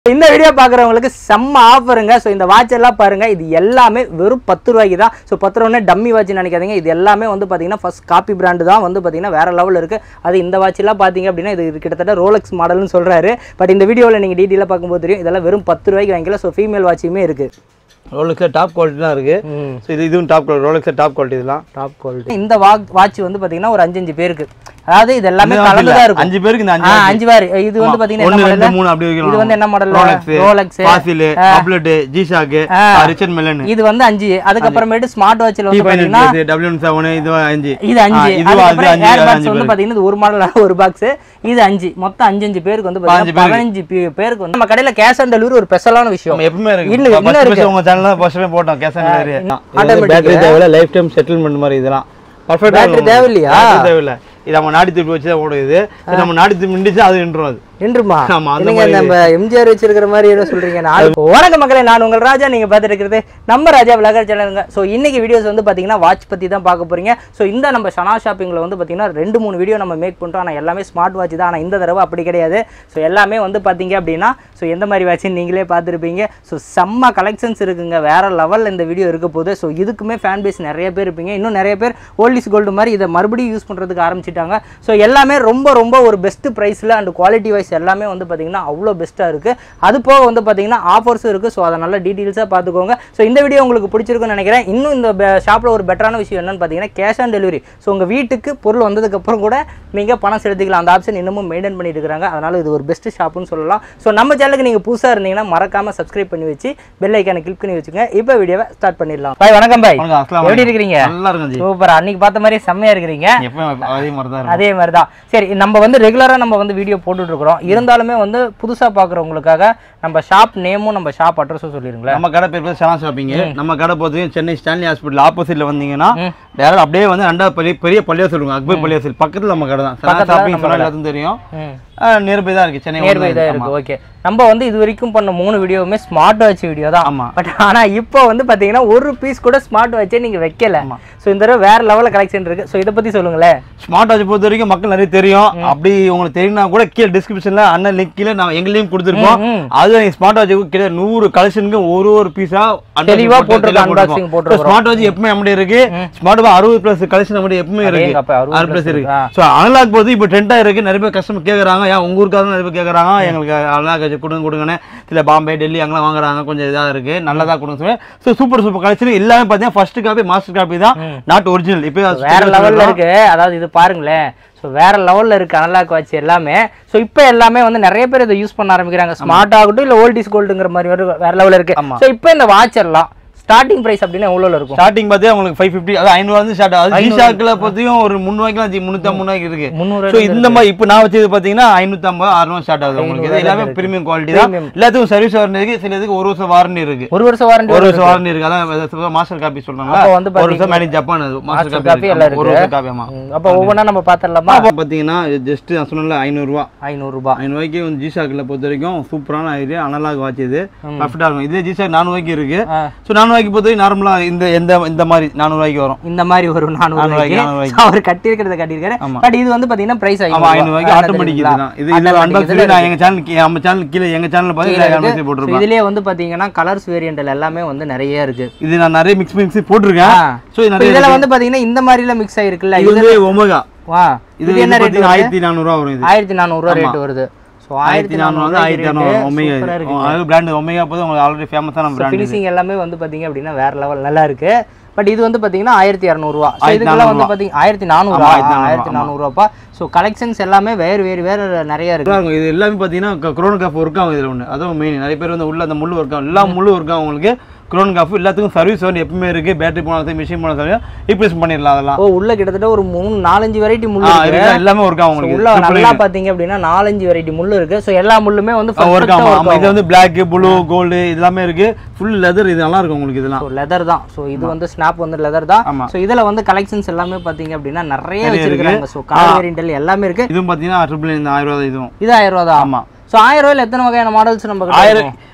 இந்த வீடியோ பார்க்குறவங்களுக்கு செம்ம ஆஃபருங்க ஸோ இந்த வாட்ச் எல்லாம் பாருங்க இது எல்லாமே வெறும் பத்து ரூபாய்க்கு தான் ஸோ பத்து ரூபாய் டம்மி வாட்ச் நினைக்காதீங்க இது எல்லாமே வந்து பார்த்தீங்கன்னா ஃபர்ஸ்ட் காப்பி பிராண்டு தான் வந்து பார்த்தீங்கன்னா வேற லெவலில் இருக்கு அது இந்த வாட்ச்லாம் பார்த்தீங்க அப்படின்னா இது கிட்டத்தட்ட ரோலக்ஸ் மாடல்னு சொல்றாரு பட் இந்த வீடியோவில் நீங்கள் டீட்டெயிலாக பார்க்கும்போது தெரியும் இதெல்லாம் வெறும் பத்து ரூபாய்க்கு வாங்கிக்கலாம் ஸோ ஃபீமேல் வாட்சுமே இருக்கு ரோலெக்ஸில் டாப் குவாலிட்டி தான் இருக்குது ஸோ இது இதுவும் டாப் குவாலிட்டி ரோலெக்ஸில் டாப் குவாலிட்டி இதெல்லாம் டாப் குவாலிட்டி இந்த வா வாட்ச் வந்து பார்த்தீங்கன்னா ஒரு அஞ்சு அஞ்சு பேருக்கு அதாவது இது எல்லாமே கலந்து தான் இருக்கும் அஞ்சு பேருக்கு இந்த அஞ்சு ஆ, அஞ்சு பேர் இது வந்து பார்த்தீங்கன்னா என்ன ஒன்று ரெண்டு மாடல் மூணு அப்படி வைக்கலாம் இது வந்து என்ன மாடல் ரோலெக்ஸ் ரோலக்ஸ் ஃபாசில் அப்லெட் ஜிஷாக்கு ரிச்சர்ட் மெலன் இது வந்து அஞ்சு அதுக்கப்புறமேட்டு ஸ்மார்ட் வாட்ச்ல டி வந்து பாத்தீங்கன்னா பதினெட்டு டபிள்யூ செவன் இது அஞ்சு இது அஞ்சு ஆ, இதுவும் அது அதுக்கப்புறம் அஞ்சு, ஏர் அது பாக்ஸ் அஞ்சு வந்து பேரு. பாத்தீங்கன்னா இது ஒரு மாடல் ஒரு பாக்ஸ் இது அஞ்சு மொத்தம் அஞ்சு அஞ்சு பேருக்கு வந்து பதினஞ்சு பாத்தீங்கன்னா பதினஞ்சு பே- பேருக்கு வந்து நம்ம கடையில கேஷ் ஆன் டெலிவரி ஒரு ஸ்பெஷலான விஷயம் நம்ம எப்பவுமே இருக்கு இன்னும் இன்னும் ஃபர்ஸ்ட் இருக்கு. உங்க சேனல்ல ஃபர்ஸ்ட் போட்டோம் cash on delivery automatic. Battery தேவையில்ல லைஃப் டைம் செட்டில்மெண்ட் மாதிரி இதெல்லாம் பர்ஃபெக்ட்டா Battery தேவையில்லையா? தேவையில்ல இது நம்ம நாடி திருப்பி வச்சு தான் ஓடுது இது நம்ம நாடி திருப்பி நின்றுச்சு அது நின்றும் அது நின்றுமா ஆமா, அந்த நீங்க மாதிரி நம்ம எம்ஜிஆர் வச்சிருக்கிற மாதிரி ஏதோ சொல்றீங்க நான் வணக்க மக்களே நான் உங்கள் ராஜா நீங்க பார்த்துட்டு இருக்கிறது நம்ம ராஜா விளாகர் சேனலுங்க ஸோ இன்னைக்கு வீடியோஸ் வந்து பாத்தீங்கன்னா வாட்ச் பத்தி தான் பார்க்க போறீங்க ஸோ இந்த நம்ம சனா ஷாப்பிங்ல வந்து பாத்தீங்கன்னா ரெண்டு மூணு வீடியோ நம்ம மேக் பண்றோம் ஆனா எல்லாமே ஸ்மார்ட் வாட்ச் தான் ஆனா இந்த தடவை அப்படி கிடையாது ஸோ எல்லாமே வந்து பாத்தீங்க அப்படின்னா ஸோ எந்த மாதிரி வாட்ச்னு நீங்களே பார்த்துருப்பீங்க ஸோ செம்ம கலெக்ஷன்ஸ் இருக்குங்க வேற லெவல்ல இந்த வீடியோ இருக்க போகுது ஸோ இதுக்குமே ஃபேன் பேஸ் நிறைய பேர் இருப்பீங்க இன்னும் நிறைய பேர் ஓல்டிஸ் கோல்டு மாதிரி இதை மறுபடியும் யூஸ் பண்றதுக்கு ஆரம்பிச்சிட்டாங்க ஸோ எல்லாமே ரொம்ப ரொம்ப ஒரு பெஸ்ட் ப்ரைஸில் அண்ட் குவாலிட்டி வைஸ் எல்லாமே வந்து பார்த்தீங்கன்னா அவ்வளோ பெஸ்ட்டாக இருக்குது அது போக வந்து பார்த்தீங்கன்னா ஆஃபர்ஸும் இருக்குது ஸோ அதை நல்லா டீட்டெயில்ஸாக பார்த்துக்கோங்க ஸோ இந்த வீடியோ உங்களுக்கு பிடிச்சிருக்குன்னு நினைக்கிறேன் இன்னும் இந்த ஷாப்பில் ஒரு பெட்டரான விஷயம் என்னன்னு பார்த்தீங்கன்னா கேஷ் ஆன் டெலிவரி ஸோ உங்கள் வீட்டுக்கு பொருள் வந்ததுக்கப்புறம் கூட நீங்கள் பணம் செலுத்திக்கலாம் அந்த ஆப்ஷன் இன்னமும் மெயின்டைன் பண்ணிட்டு இருக்காங்க அதனால் இது ஒரு பெஸ்ட் ஷாப்புன்னு சொல்லலாம் ஸோ நம்ம சேனலுக்கு நீங்கள் புதுசாக இருந்தீங்கன்னா மறக்காமல் சப்ஸ்கிரைப் பண்ணி வச்சு பெல் ஐக்கானை கிளிக் பண்ணி வச்சுங்க இப்போ வீடியோவை ஸ்டார்ட் பண்ணிடலாம் பாய் வணக்கம் பாய் வணக்கம், அஸ்ஸலாமு எப்படி அலைக்கும். இருக்கிறீங்க நல்லா இருக்கும் ஜி சூப்பர் அன்னைக்கு பார்த்த மாதிரி செம்மையா இருக்கிறீங்க எப்பவும் அதே மாதிரி தான் இருக்கும் அதே மாதிரி தான் சரி நம்ம வந்து ரெகுலராக நம்ம வந்து வீடியோ போட்டுட்டு இருக்கிறோம் இருந்தாலுமே வந்து புதுசாக பார்க்குறவங்களுக்காக நம்ம ஷாப் நேமும் நம்ம ஷாப் அட்ரஸும் சொல்லிடுங்களேன் நம்ம கடை பேர் பேர் சனா ஷாப்பிங் நம்ம கடை பொறுத்தவரைக்கும் சென்னை ஸ்டான்லி ஹாஸ்பிட்டல் ஆப்போசிட்ல வந்தீங்கன்னா டேரக்ட் அப்படியே வந்து ரெண்டாவது பெரிய பெரிய பள்ளியாசல் இருக்கும் அக்பர் பள்ளியாசல் பக்கத்துல நம்ம கடை தான் சனா பக்கத்துல ஷாப்பிங் நம்ம சொன்னா கடை. எல்லாத்துக்கும் தெரியும் ம் நியர்பை தான் இருக்கு சென்னை நியர்பை ஒண்ணு தான் ஆமா. இருக்கு ஓகே நம்ம வந்து இது வரைக்கும் பண்ண மூணு வீடியோவுமே ஸ்மார்ட் வாட்ச் வீடியோ தான் ஆமா. பட் ஆனா இப்போ வந்து பாத்தீங்கன்னா ஒரு பீஸ் கூட ஸ்மார்ட் வாட்சே நீங்க வைக்கல ஆமா. ஸோ இந்த தடவை வேற லெவலில் கலெக்ஷன் இருக்கு ஸோ இதை பத்தி சொல்லுங்களேன் ஸ்மார்ட் வாட்ச் பொறுத்த வரைக்கும் மக்கள் நிறைய தெரியும் அப்படி உங்களுக்கு தெரியும்னா கூட கீழே டிஸ்கிரிப்ஷன்ல அண்ணன் லிங்க் கீழே நான் எங்க லிங்க் கொடுத்துருப்போம் ம், ம். அது நீங்க ஸ்மார்ட் வாட்ச் கிட்ட நூறு கலெக்ஷனுக்கு ஒரு ஒரு பீஸா தெளிவா போட்டிருக்கோம், unboxing போட்டிருக்கோம். ஸ்மார்ட் வாட்ச் எப்பவுமே நம்மகிட்ட இருக்கு ஸ்மார்ட் வாட்ச் அறுபது பிளஸ் கலெக்ஷன் நம்மகிட்ட எப்பவுமே இருக்கு அடேங்கப்பா, 60 அறுபது பிளஸ் plus இருக்கு இருக்கா? ஸோ அனலாக் போது இப்போ ட்ரெண்டா இருக்கு நிறைய பேர் கஸ்டமர் கேக்குறாங்க ஏன் உங்க ஊருக்காக நிறைய பேர் கேக்குறாங்க எங்களுக்கு அனலாக் வச்சு கொடுங்க கொடுங்கன்னு சில பாம்பே டெல்லி அங்கெல்லாம் வாங்குறாங்க கொஞ்சம் இதா இருக்கு நல்லதா கொடுங்க சொல்லி ஸோ சூப்பர் சூப்பர் கலெக்ஷன் எல்லாமே பார்த்தீங்கன்னா ஃபர்ஸ்ட் காப்பி மாஸ்டர் காப்பி தான் நாட் ஒரிஜினல் இப்போ வேற லெவல்ல இருக்கு அதாவது இது பாருங்களேன் ஸோ வேற லெவல்ல இருக்கு அனலாக் வாட்ச் எல்லாமே ஸோ இப்போ எல்லாமே வந்து நிறைய பேர் இதை யூஸ் பண்ண ஆரம்பிக்கிறாங்க ஸ்மார்ட் ஆகட்டும் இல்லை ஓல்டிஸ் கோல்டுங்கிற மாதிரி ஒரு வேற லெவல்ல இருக்கு ஆமா. ஸோ இப்போ இந்த வாட்ச் எல்லாம் ஸ்டார்டிங் பிரைஸ் அப்படின்னா எவ்வளோல இருக்கும் ஸ்டார்டிங் பார்த்தே உங்களுக்கு ஃபைவ் ஃபிஃப்டி அது ஐநூறு வந்து ஸ்டார்ட் ஆகுது ஜிஷாக்கில் பற்றியும் ஒரு முந்நூறுவாய்க்குலாம் முந்நூற்றம்பது ரூபாய்க்கு இருக்கு முந்நூறு ஸோ இந்த மாதிரி இப்போ நான் வச்சது பார்த்தீங்கன்னா ஐநூற்றம்பது அறுநூறு ஸ்டார்ட் ஆகுது உங்களுக்கு இது எல்லாமே பிரீமியம் குவாலிட்டி தான் Premium. எல்லாத்துக்கும் சர்வீஸ் வாரண்டி இருக்கு சில இதுக்கு ஒரு வருஷம் வாரண்டி இருக்கு ஒரு வருஷம் வாரண்டி ஒரு வருஷம் வாரண்டி இருக்கு அதான் மாஸ்டர் காப்பி சொல்றாங்க அப்போ வந்து ஒரு வருஷம் மேலே ஜப்பான் அது மாஸ்டர் Master காப்பி copy எல்லாம் இருக்கு. ஒரு வருஷம் காப்பி ஆமா அப்போ ஒவ்வொன்றா நம்ம பார்த்துடலாமா அப்போ பார்த்தீங்கன்னா ஜஸ்ட் நான் சொன்னல ஐநூறுரூவா ஐநூறுரூபா ஐநூறுவாய்க்கு வந்து ஜிஷாக்கில் பொறுத்த வரைக்கும் சூப்பரான ஐடியா அனலாக் வாட்ச் இது பர்ஃபெக்டாக இருக்கும் இதே ஜிஷாக் நானூறுவாய்க்கு இருக்கு ஆ. ஸோ நானூறுவாய்க்கு பொறுத்த வரைக்கும் நார்மலாக இந்த எந்த இந்த மாதிரி நானூறுவாய்க்கு வரும் இந்த மாதிரி ஒரு நானூறு நானூறு ரூபாய்க்கு நானூறு அவர் கட்டியிருக்கிறத கட்டியிருக்காரு ஆமா. பட் இது வந்து பாத்தீங்கன்னா பிரைஸ் ஆமா ஐநூறுவாய்க்கு ஆட்டோமேட்டிக் இதுதான் இது இது அன்பாக்ஸ் நான் எங்க சேனல் நம்ம சேனல் கீழே எங்க சேனல் பார்த்து அன்பாக்ஸ் போட்டிருப்பேன் இதுலயே வந்து பாத்தீங்கன்னா கலர்ஸ் வேரியன்ட்ல எல்லாமே வந்து நிறைய இருக்கு இது நான் நிறைய மிக்ஸ் மிக்ஸ் போட்டிருக்கேன் ஆ. ஸோ இது இப்ப நிறைய இதுல வந்து பாத்தீங்கன்னா இந்த மாதிரில மிக்ஸ் ஆயிருக்குல்ல இது வந்து ஒமேகா வா இது இது என்ன ரேட் பார்த்தீங்கன்னா ஆயிரத்தி நானூறுவா வரும் இது ஆயிரத்தி நானூறுரூவா ரேட் வருது ஸோ ஆயிரத்தி நானூறு வந்து ஆயிரத்தி இரநூறு ஒமேகா இது அது பிராண்ட் ஒமேகா போது உங்களுக்கு ஆல்ரெடி ஃபேமஸான பிராண்ட் ஃபினிஷிங் எல்லாமே வந்து பாத்தீங்க அப்படின்னா வேற லெவல் நல்லா இருக்கு பட் இது வந்து பாத்தீங்கன்னா ஆயிரத்தி இரநூறுவா ஸோ ஆயிரத்தி இதுக்கெல்லாம் வந்து பாத்தீங்க ஆயிரத்தி நானூறுவா ஆமா, ஆயிரத்தி நானூறு, ஆயிரத்தி நானூறுவாப்பா ஸோ கலெக்ஷன்ஸ் எல்லாமே வேறு வேறு வேறு நிறைய இருக்கு இருக்கும் இது எல்லாமே பார்த்தீங்கன்னா குரோன் காஃப் ஒர்க் ஆகும் இதில் ஒன்று அதுவும் மெயின் நிறைய பேர் வந்து உள்ள அந்த முள்ளு ஒர்க் ஆகும் எல்லா முள்ளு ஒர்க் ஆகும் உங்களுக்கு குரோன் காஃப் எல்லாத்துக்கும் சர்வீஸ் வந்து எப்பவுமே இருக்கு பேட்டரி போனாலும் மிஷின் போனாலும் சரி ரீப்ளேஸ் பண்ணிடலாம் அதெல்லாம் ஓ உள்ள கிட்டத்தட்ட ஒரு மூணு நாலஞ்சு வெரைட்டி முள்ளு ஆ, இருக்கு இருக்கு. எல்லாமே ஒர்க் ஆகும் So, உங்களுக்கு உள்ள நல்லா பாத்தீங்க அப்படின்னா நாலஞ்சு வெரைட்டி முள்ளு இருக்கு ஸோ எல்லா முள்ளுமே வந்து ஒர்க் ஆகும் ஆமா இது வந்து பிளாக் ப்ளூ கோல்டு இது எல்லாமே இருக்கு ஃபுல் லெதர் இது நல்லா இருக்கும் உங்களுக்கு இதெல்லாம் லெதர் தான் ஸோ இது வந்து ஸ்னாப் வந்து லெதர் தான் ஆமா. ஸோ இதுல வந்து கலெக்ஷன்ஸ் எல்லாமே பாத்தீங்க அப்படின்னா நிறைய நிறைய வச்சிருக்காங்க ஸோ கலர் வேரியன்ட் எல்லாமே இருக்கு இதுவும் பார்த்தீங்கன்னா ட்ரிபிள் இந்த ஆயிரம் ரூபாய் இதுவும் இது ஆயிரம் ரூபா தான் ஆமா ஸோ ஆயிரம் ரூபாயில எத்தனை வகையான மாடல்ஸ் நம்ம கிட்ட ஆயிரம் இருக்கும்?